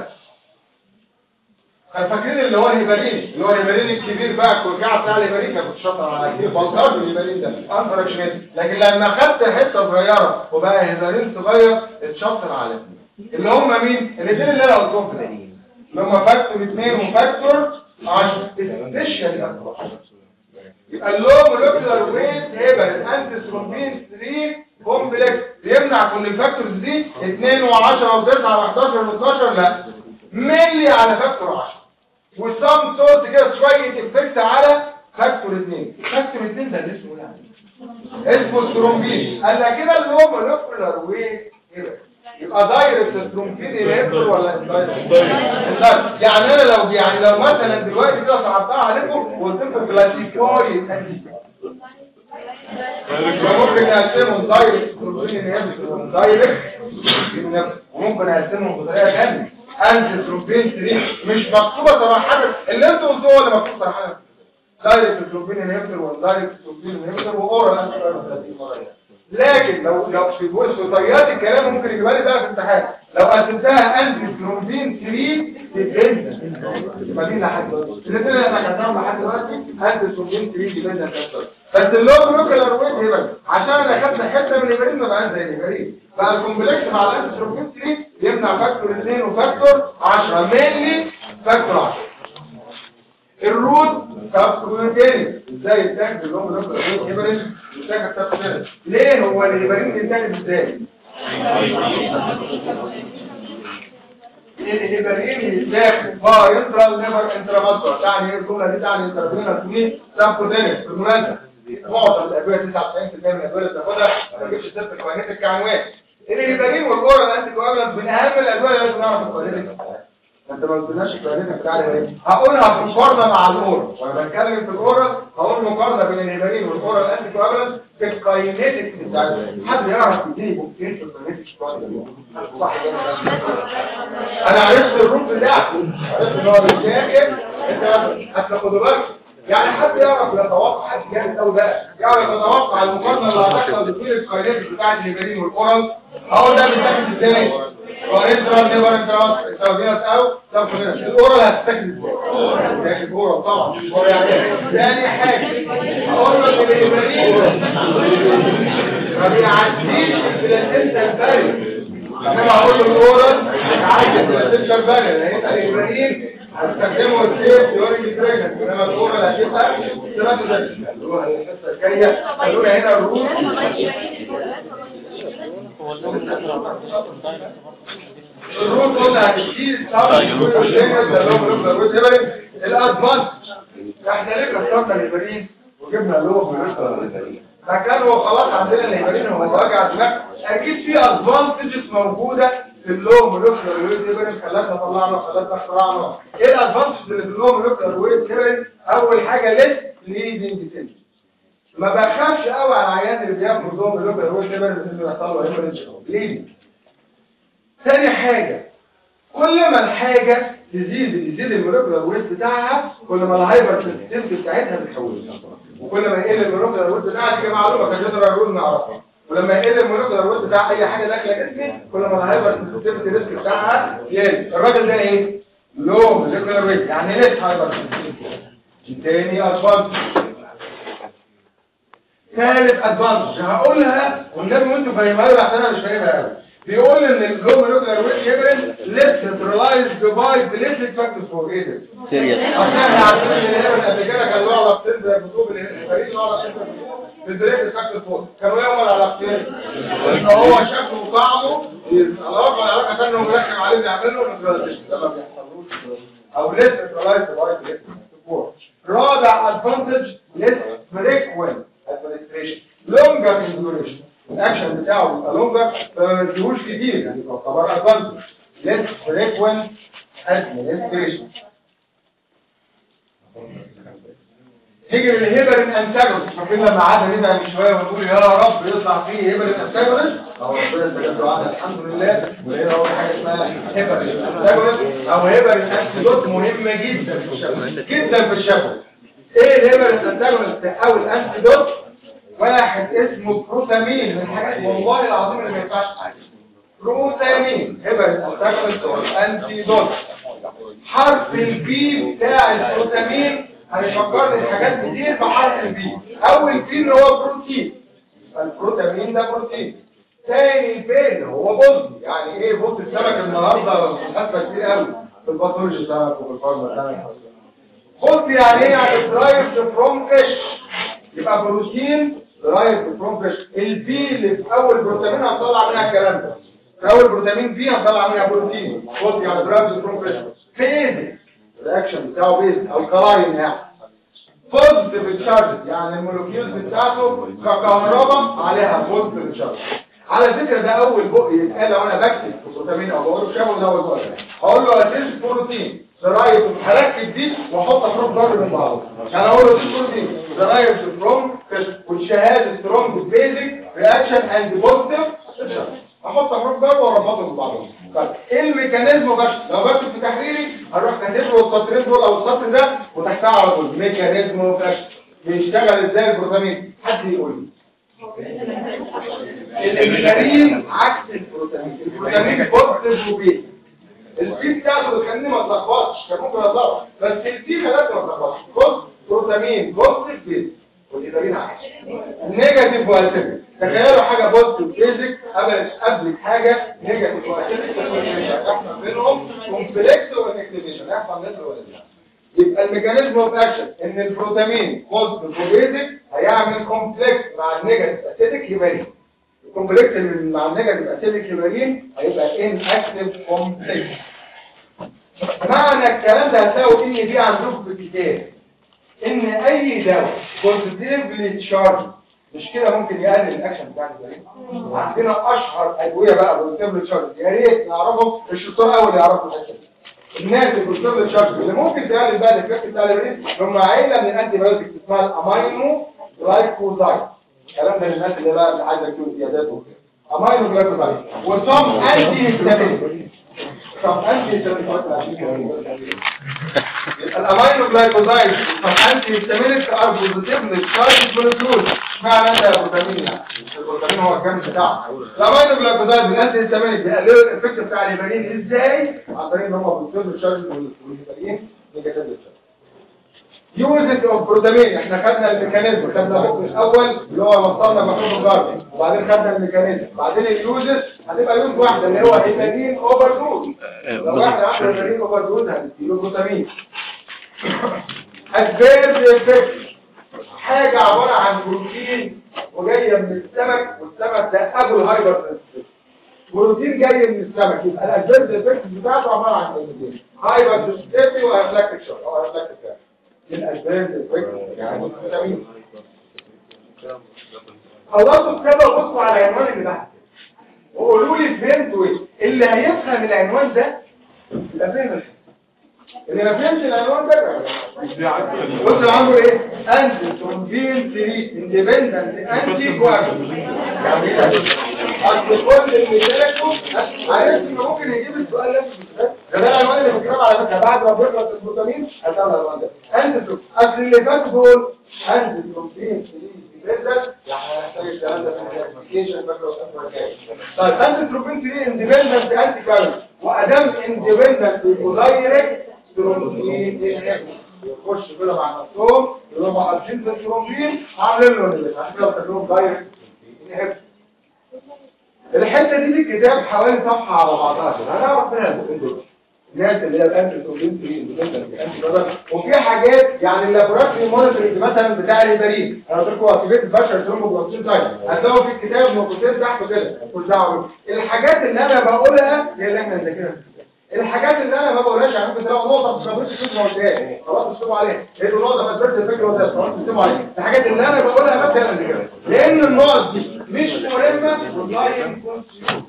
فاكرين اللي هو الهيبرين اللي هو الهيبرين الكبير بقى الكركعه بتاع الهيبرين كانت بتشطر على كتير بلطار الهيبرين ده انفراكشنات لكن لما خدت حته صغيره وبقى هيبرين صغير اتشطر على اثنين اللي هم مين الاثنين اللي انا قلتهم في الأول. اللي هم فاكتور 2 وفاكتور 10 سبيشال يبقى اللو مولكيولار ويت هيبرين انتي ثرومبين 3 كومبلكس يمنع كل الفاكتورز دي 2 و10 و9 و11 و12 لا ملي على فاكتور 10 وسام صوت كده شويه افكت على فاكتور 2 فاكتور 2 ده اللي اسمه يعني اسمه الثرومبين قال لك كده اللي هو مولكيولار ويت يبقى دايركت الثرومبين انهبيتور ولا دايركت يعني انا لو يعني لو مثلا دلوقتي كده صعبتها عليكم وقلت لكم كلاسيكاي ممكن نقسمهم دايركت ثرومبين انهبيتور دايركت وممكن اقسمهم بطريقه ثانيه انت ثرومبين 3 مش مكتوبه صراحه اللي انتوا قلتوه ولا مكتوب صراحه دايركت ترومبين انهبيتور واندايركت ترومبين انهبيتور واورال انتي لكن لو لو في وسطيات الكلام ممكن يجيبها لي بقى في امتحان لو قسمتها انتي ترومبين 3 ديبندنت يبقى دي لحد دلوقتي الاثنين اللي احنا خدناهم لحد دلوقتي انتي ترومبين 3 ديبندنت بس اللو بلوكر ويت هنا عشان انا خدت حته من الهيبرين ما بقاش زي الهيبرين بقى الكومبلكس مع الانتي ترومبين 3 يمنع فاكتور 2 وفاكتور 10 مينلي فاكتور 10 الروت سبكوتينيوس ازاي يتاخد اللي هو بلوكر ويت هيبرين يتاخد سبكوتينيوس ليه هو الهيبرين بيتاخد ازاي الهيبرين يتاخد با ينترال نيفر انتراماتور يعني ايه الجمله دي تعني انترافينال مين سبكوتينيوس بالمناسبه معظم الادويه 99% من الادويه اللي بتاخدها ما تجيبش سيره الكوينات كعنوان الهيبرين والاورال انتي كواجولانت من اهم الادويه اللي لازم نعرف الكوينات انت ما قلتناش الكوينات بتاعنا ايه هقولها في مقارنه مع الاورال وانا بتكلم في الاورال هقول مقارنه بين الهيبرين والاورال انتي كواجولانت في الكوينات بتاعتها حد يعرف يديني بوكتين في الكوينات صح انا عرفت الروت بتاعته عرفت ان هو بيذاكر انت اصل خدوا بالك يعني حد يعرف يتوقع حد جامد قوي بقى يعرف يتوقع المقارنه اللي هتحصل بين الكوينات بتاعت الهيبرين والاورال اهو ده بيتاخد ازاي وانترا نيفر انترا انترا او سبكونينس الاورال هتتاخد ازاي هتتاخد اورال طبعا هو يعني ثاني حاجه اقول لك الهيبرين ما بيعديش البلاسنتا الباري انما اقول له الاورال عايز البلاسنتا الباري لان الهيبرين هتستخدمه السيف يوري بريجنت انما الاورال هتبقى ثلاثه الحصه الجايه قالوا هنا الروت الروت قلنا هتشيل الادفانس احنا ليه كسرنا الهيبرين وجبنا اللوح فكان هو خلاص عندنا الهيبرين هو وجع دماغ اكيد في ادفانتجز موجوده في اللو مولكيولر ويت هيبرين خلانا طلعنا خلانا اخترعنا ايه الادفانتجز اللي في اللو مولكيولر ويت هيبرين اول حاجه ليس ليدنج سيل ما بخافش قوي على العيان اللي بياخد لو مولكيولر ويت هيبرين انه يحصل له هيبرين ليه ثاني حاجة كل ما الحاجة تزيد يزيد المولكيولر ويت بتاعها كل ما الهايبر سنسيتيفيتي بتاعتها بتحول وكل ما يقل المولكيولر ويت بتاعها دي معلومة كان جدر الرول نعرفها ولما يقل المولكيولر ويت بتاع اي حاجة داخله جسمي كل ما الهايبر سنسيتيفيتي ريسك بتاعها يقل الراجل ده ايه لو مولكيولر ويت يعني ليه هايبر سنسيتيفيتي تاني ادفانس ثالث ادفانس هقولها والنبي وانتوا فاهمها لي عشان انا مش فاهمها قوي بيقول ان اللومولوكولار ويت هيبرين ليس نيوترلايزد باي بليتد فاكتورز فور ايه ده سيريس اصل احنا عارفين ان الهيبرين قبل كده كان له علاقتين زي كتب الفريق له علاقتين بالبليتد فاكتورز فور كانوا ايه هما العلاقتين ان هو شكله وطعمه العلاقه العلاقه ثانيه انه بيركب عليه بيعمل له نيوترلايزيشن ده ما بيحصلوش او ليس نيوترلايزد باي بليتد فور رابع ادفانتج ليس فريكوينت ادمنستريشن لونجر ان ديوريشن الاكشن بتاعه بيبقى لونجر فما بيديهوش كتير يعني تعتبر ادفانتج ليس فريكوينت ادمنستريشن تيجي للهيبرين انتاجونست فاكرين لما قعدنا ندعي من شويه ونقول يا رب يطلع فيه هيبرين انتاجونست او ربنا استجاب دعاءنا الحمد لله ولقينا اول حاجه اسمها هيبرين انتاجونست او هيبرين انتيدوت مهمه جدا في الشفوي جدا في الشفوي ايه الهيبرين انتاجونست او الانتيدوت واحد اسمه بروتامين من الحاجات والله العظيم اللي ما ينفعش حاجه بروتامين هيبرين انتاجونست والانتيدوت حرف البي بتاع البروتامين هيفكرني بحاجات كتير بحرف البي اول بي اللي هو بروتين البروتامين ده بروتين تاني البي هو بوز يعني ايه بوز السمك النهارده حاسه كتير قوي في الباثولوجي سمك وفي الفارما سمك بوز يعني ايه يعني درايف فروم فيش يبقى بروتين درايف فروم فيش البي اللي في اول بروتامين هنطلع منها الكلام ده في اول بروتامين بي هنطلع منها بروتين بوز يعني درايف فروم فيش فيز الرياكشن بتاعه بيز او كلاين يعني بوزيتيف تشارج يعني المولكيولز بتاعته ككهرباء عليها بوزيتيف تشارج على فكره ده اول بق يتقال لو انا بكتب في بروتامين او بقول له شابه ده اول بق هقول له اديس بروتين زراير هركب دي واحط حروف ضرب من بعض يعني اقول له دي بروتين زراير سترونج والشهاده سترونج بيزك رياكشن اند بوزيتيف تشارج احط حروف ضرب واربطهم ببعضهم طيب ايه الميكانيزم بس لو بكتب في تحريري هروح كاتب له السطرين دول او السطر ده وتحتها على طول ميكانيزم اوف اكشن بيشتغل ازاي البروتامين حد يقول لي الهيبرين عكس البروتامين البروتامين بوزيتيف وبيت البي بتاعته بتخليني ما اتلخبطش كان ممكن اتلخبط بس البي خلاتني ما اتلخبطش بص بروتامين بوزيتيف بيت والهيبرين عكس نيجاتيف واسيتيك تخيلوا حاجه بوزيتيف بيزك قبل قبل حاجه نيجاتيف واسيتيك يحصل بينهم كومبلكس واكتيفيشن يحصل نسبه ولا لا يبقى الميكانيزم اوف اكشن ان البروتامين بوزيتيف وبيزك هيعمل كومبلكس مع النيجاتيف اسيتيك هيبرين الكومبلكس اللي مع النيجاتيف اسيتيك هيبرين هيبقى ان اكتيف كومبلكس معنى الكلام ده هتلاقوا ان دي عندكم في الكتاب ان اي دواء بوزيتيفلي تشارج مش كده ممكن يقلل الاكشن بتاع الهيبرين عندنا اشهر ادويه بقى بوزيتيفلي تشارج يا ريت نعرفهم الشطار اول يعرفوا الحته دي الناس اللي بتوصل للشخص اللي ممكن تقلل بقى الايفكت بتاع الريس هم عيله من الانتي بايوتيك اسمها الامينو جلايكوزايد الكلام ده للناس اللي بقى اللي عايزه تكون زيادات وكده امينو جلايكوزايد وصم انتي هيستامين صم انتي هيستامين الامينو جلايكوزايد صم انتي هيستامين ار بوزيتيف للشارج مولكيول معنى انت البروتامين يعني البروتامين هو الجنب بتاعه الامينو جلايكوزايد بالانتي هيستامين بيقللوا الايفكت بتاع الهيبرين ازاي عن طريق ان هم بيوصلوا الشارج والهيبرين نيجاتيف للشارج يوزت اوف بروتامين احنا خدنا الميكانيزم خدنا الركن الاول اللي هو وصلنا مفهوم الجرد وبعدين خدنا الميكانيزم بعدين اليوزت هتبقى يوز واحده اللي هو هيبرين اوفر دوز لو واحد عنده هيبرين اوفر دوز هنديله بروتامين ادفيرس افكت حاجه عباره عن بروتين وجايه من السمك والسمك ده ابو الهايبر بروتين جاي من السمك يبقى الادفيرس افكت بتاعته عباره عن كلمتين هايبر سيستمي وافلاكتيك شوك او افلاكتيك شوك الأسباب الفكر يعني التمييز خلصوا كده بصوا على العنوان اللي تحت وقولوا لي فهمتوا ايه اللي هيفهم العنوان ده يبقى فهم اللي ما فهمش العنوان ده بص عنده ايه انتي ترومبين 3 اندبندنت انتي كواجولانت يعني ايه اصل كل اللي ذاكره عرفت انه ممكن يجيب السؤال ده ده ده العنوان اللي بيتكتب على فكره بعد ما بيخلص البروتامين هتعمل العنوان ده انتي اصل اللي فاتوا دول انتي ترومبين 3 يعني هنحتاج الكلام ده في الابلكيشن فاكره واسمه كام طيب انتي ترومبين 3 اندبندنت انتي كواجولانت وادام اندبندنت يبقوا دايركت ترومبين يخش كده مع نفسهم يقولوا مع الجنس الترومبين عاملين له اللي عشان كده بتكلمهم دايركت الحته دي في الكتاب حوالي صفحه على بعضها كده هنعرف منها الاثنين دول الناس اللي هي الانتي ترومبين وفي حاجات يعني اللابوراتوري مونيتورنج مثلا بتاع البريد انا قلت لكم اكتيفيت البشر ترومبوبلاستين تايم هتلاقوا في الكتاب نقطتين تحته كده مش دعوه الحاجات اللي انا بقولها هي اللي احنا نذاكرها الحاجات اللي انا ما بقولهاش يعني ممكن تلاقوا نقطه مش موجوده في الكتاب قدام خلاص تكتبوا عليها هي النقطه بس بس الفكره وده خلاص تكتبوا عليها الحاجات اللي انا بقولها بس هي اللي نذاكرها لان النقط دي مش مهمه والله يكون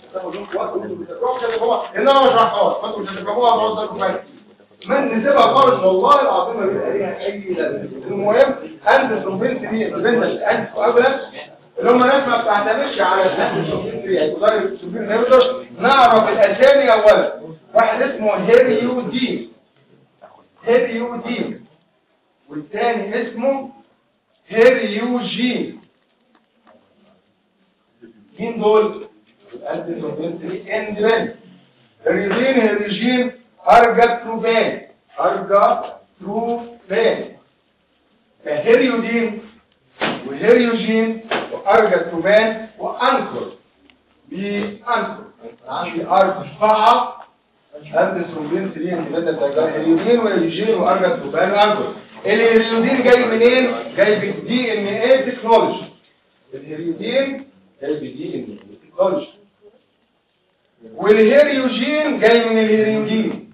ان انا مش هحاول فانتوا مش هتفهموها بعض لكم حاجه من نسيبها خالص والله العظيم ما بيبقى ليها اي لازمه المهم انت تروبنت دي البنت انت قبل اللي هم ناس ما بتعتمدش على الناس التوفيق يعني مدرب التوفيق نقدر نعرف الاسامي اولا واحد اسمه هيريودين هيريودين والثاني اسمه هيريوجين مين دول الانتي توفيق اندبند هيريودين هيريوجين ارجا تروبان ارجا تروبان فهيريودين وهيريوجين وارجا تروبان وانكر بانكر عندي اربعه هندس روبين سليم كده ده هيريودين وهيريوجين وارجا تروبان وانكر الهيريودين جاي منين جاي بالدي ان اي تكنولوجي الهيريودين جاي بالدي ان اي تكنولوجي والهيريوجين جاي من الهيريودين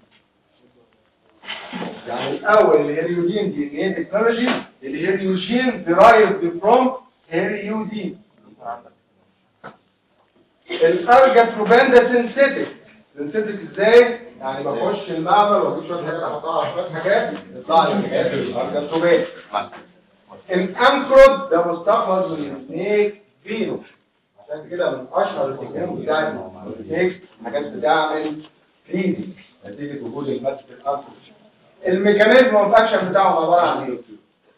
يعني الاول الهيريودين دي ان اي تكنولوجي الهيريوجين derived from هيريودين الارجا تروبان ده سينثيتك سينثيتك ازاي يعني بخش المعمل واجيب شويه حاجات احطها على شويه حاجات يطلع لي حاجات الارجا تروبان الانكرود ده مستخلص من السنيك فينو عشان كده من اشهر التكنيك بتاعت السنيك حاجات بتعمل فيزي نتيجه وجود الماده الانكرود الميكانيزم اوف اكشن بتاعهم عباره عن ايه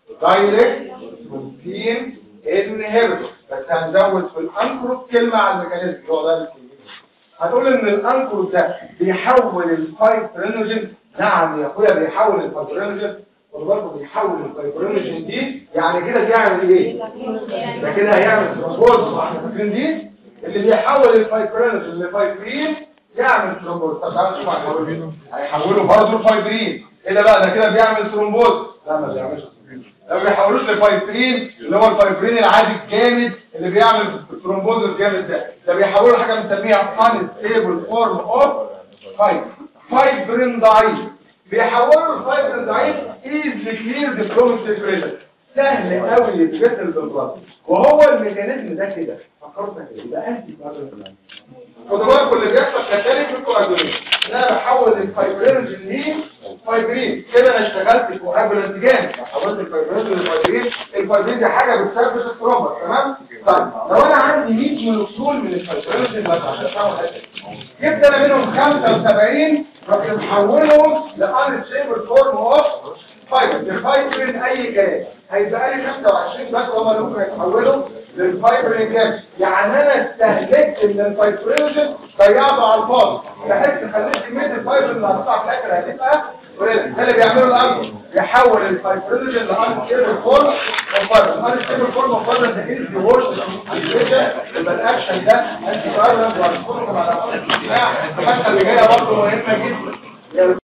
دايركت سبونتين انهبيتور بس هنزود في الانكروت كلمه على الميكانيزم اللي هو ده هتقول ان الانكروت ده بيحول الفايبرينوجين نعم يا اخويا بيحول الفايبرينوجين وبرضه بيحول الفايبرينوجين دي يعني كده بيعمل ايه ده كده هيعمل ترومبوز احنا فاكرين دي اللي بيحول الفايبرينوجين لفايبرين يعمل ترومبوز طب تعالوا نشوف هيحولوا هيحولوا برضه الفايبرين ايه ده بقى ده كده بيعمل ترومبوز لا ما بيعملش ترومبوز ما بيحولوش لفايبرين اللي هو الفايبرين العادي الجامد اللي بيعمل الترومبوز الجامد ده ده بيحولوا حاجه بنسميها unstable form of فايبر فايبرين ضعيف بيحولوا الفايبرين ضعيف easily cleared from circulation سهل قوي يتغسل بالبلاط وهو الميكانيزم ده كده فكرت كده يبقى انتي فايبرين خدوا بالكم اللي بيحصل كذلك في الكواجولين ان انا بحول الفايبرينوجين لفايبرين كده انا اشتغلت في كواجولانت جامد حولت الفايبرينوجين لفايبرين الفايبرين دي حاجه بتثبت الترومبر تمام طيب لو انا عندي 100 مولكيول من الفايبرينوجين بس عشان افهم حاجه جبت انا منهم 75 رحت محولهم لان شيبر فورم اوف فايبر الفايبرين اي كلام هيبقى لي 25 بس هم اللي ممكن يتحولوا للفايبرين كام يعني انا استهلكت من الفايبرينوجين ضيعته على الفاضي بحيث خليت كميه الفايبر اللي هتطلع في الاخر هتبقى قليله ده اللي بيعمله الامر يحول الفايبرينوجين لان ستيبل فورم وفايبر الان ستيبل فورم وفايبر ده ايه دي وورش يبقى الاكشن ده انت فايبر وهتكون على الحته اللي جايه برضه مهمه جدا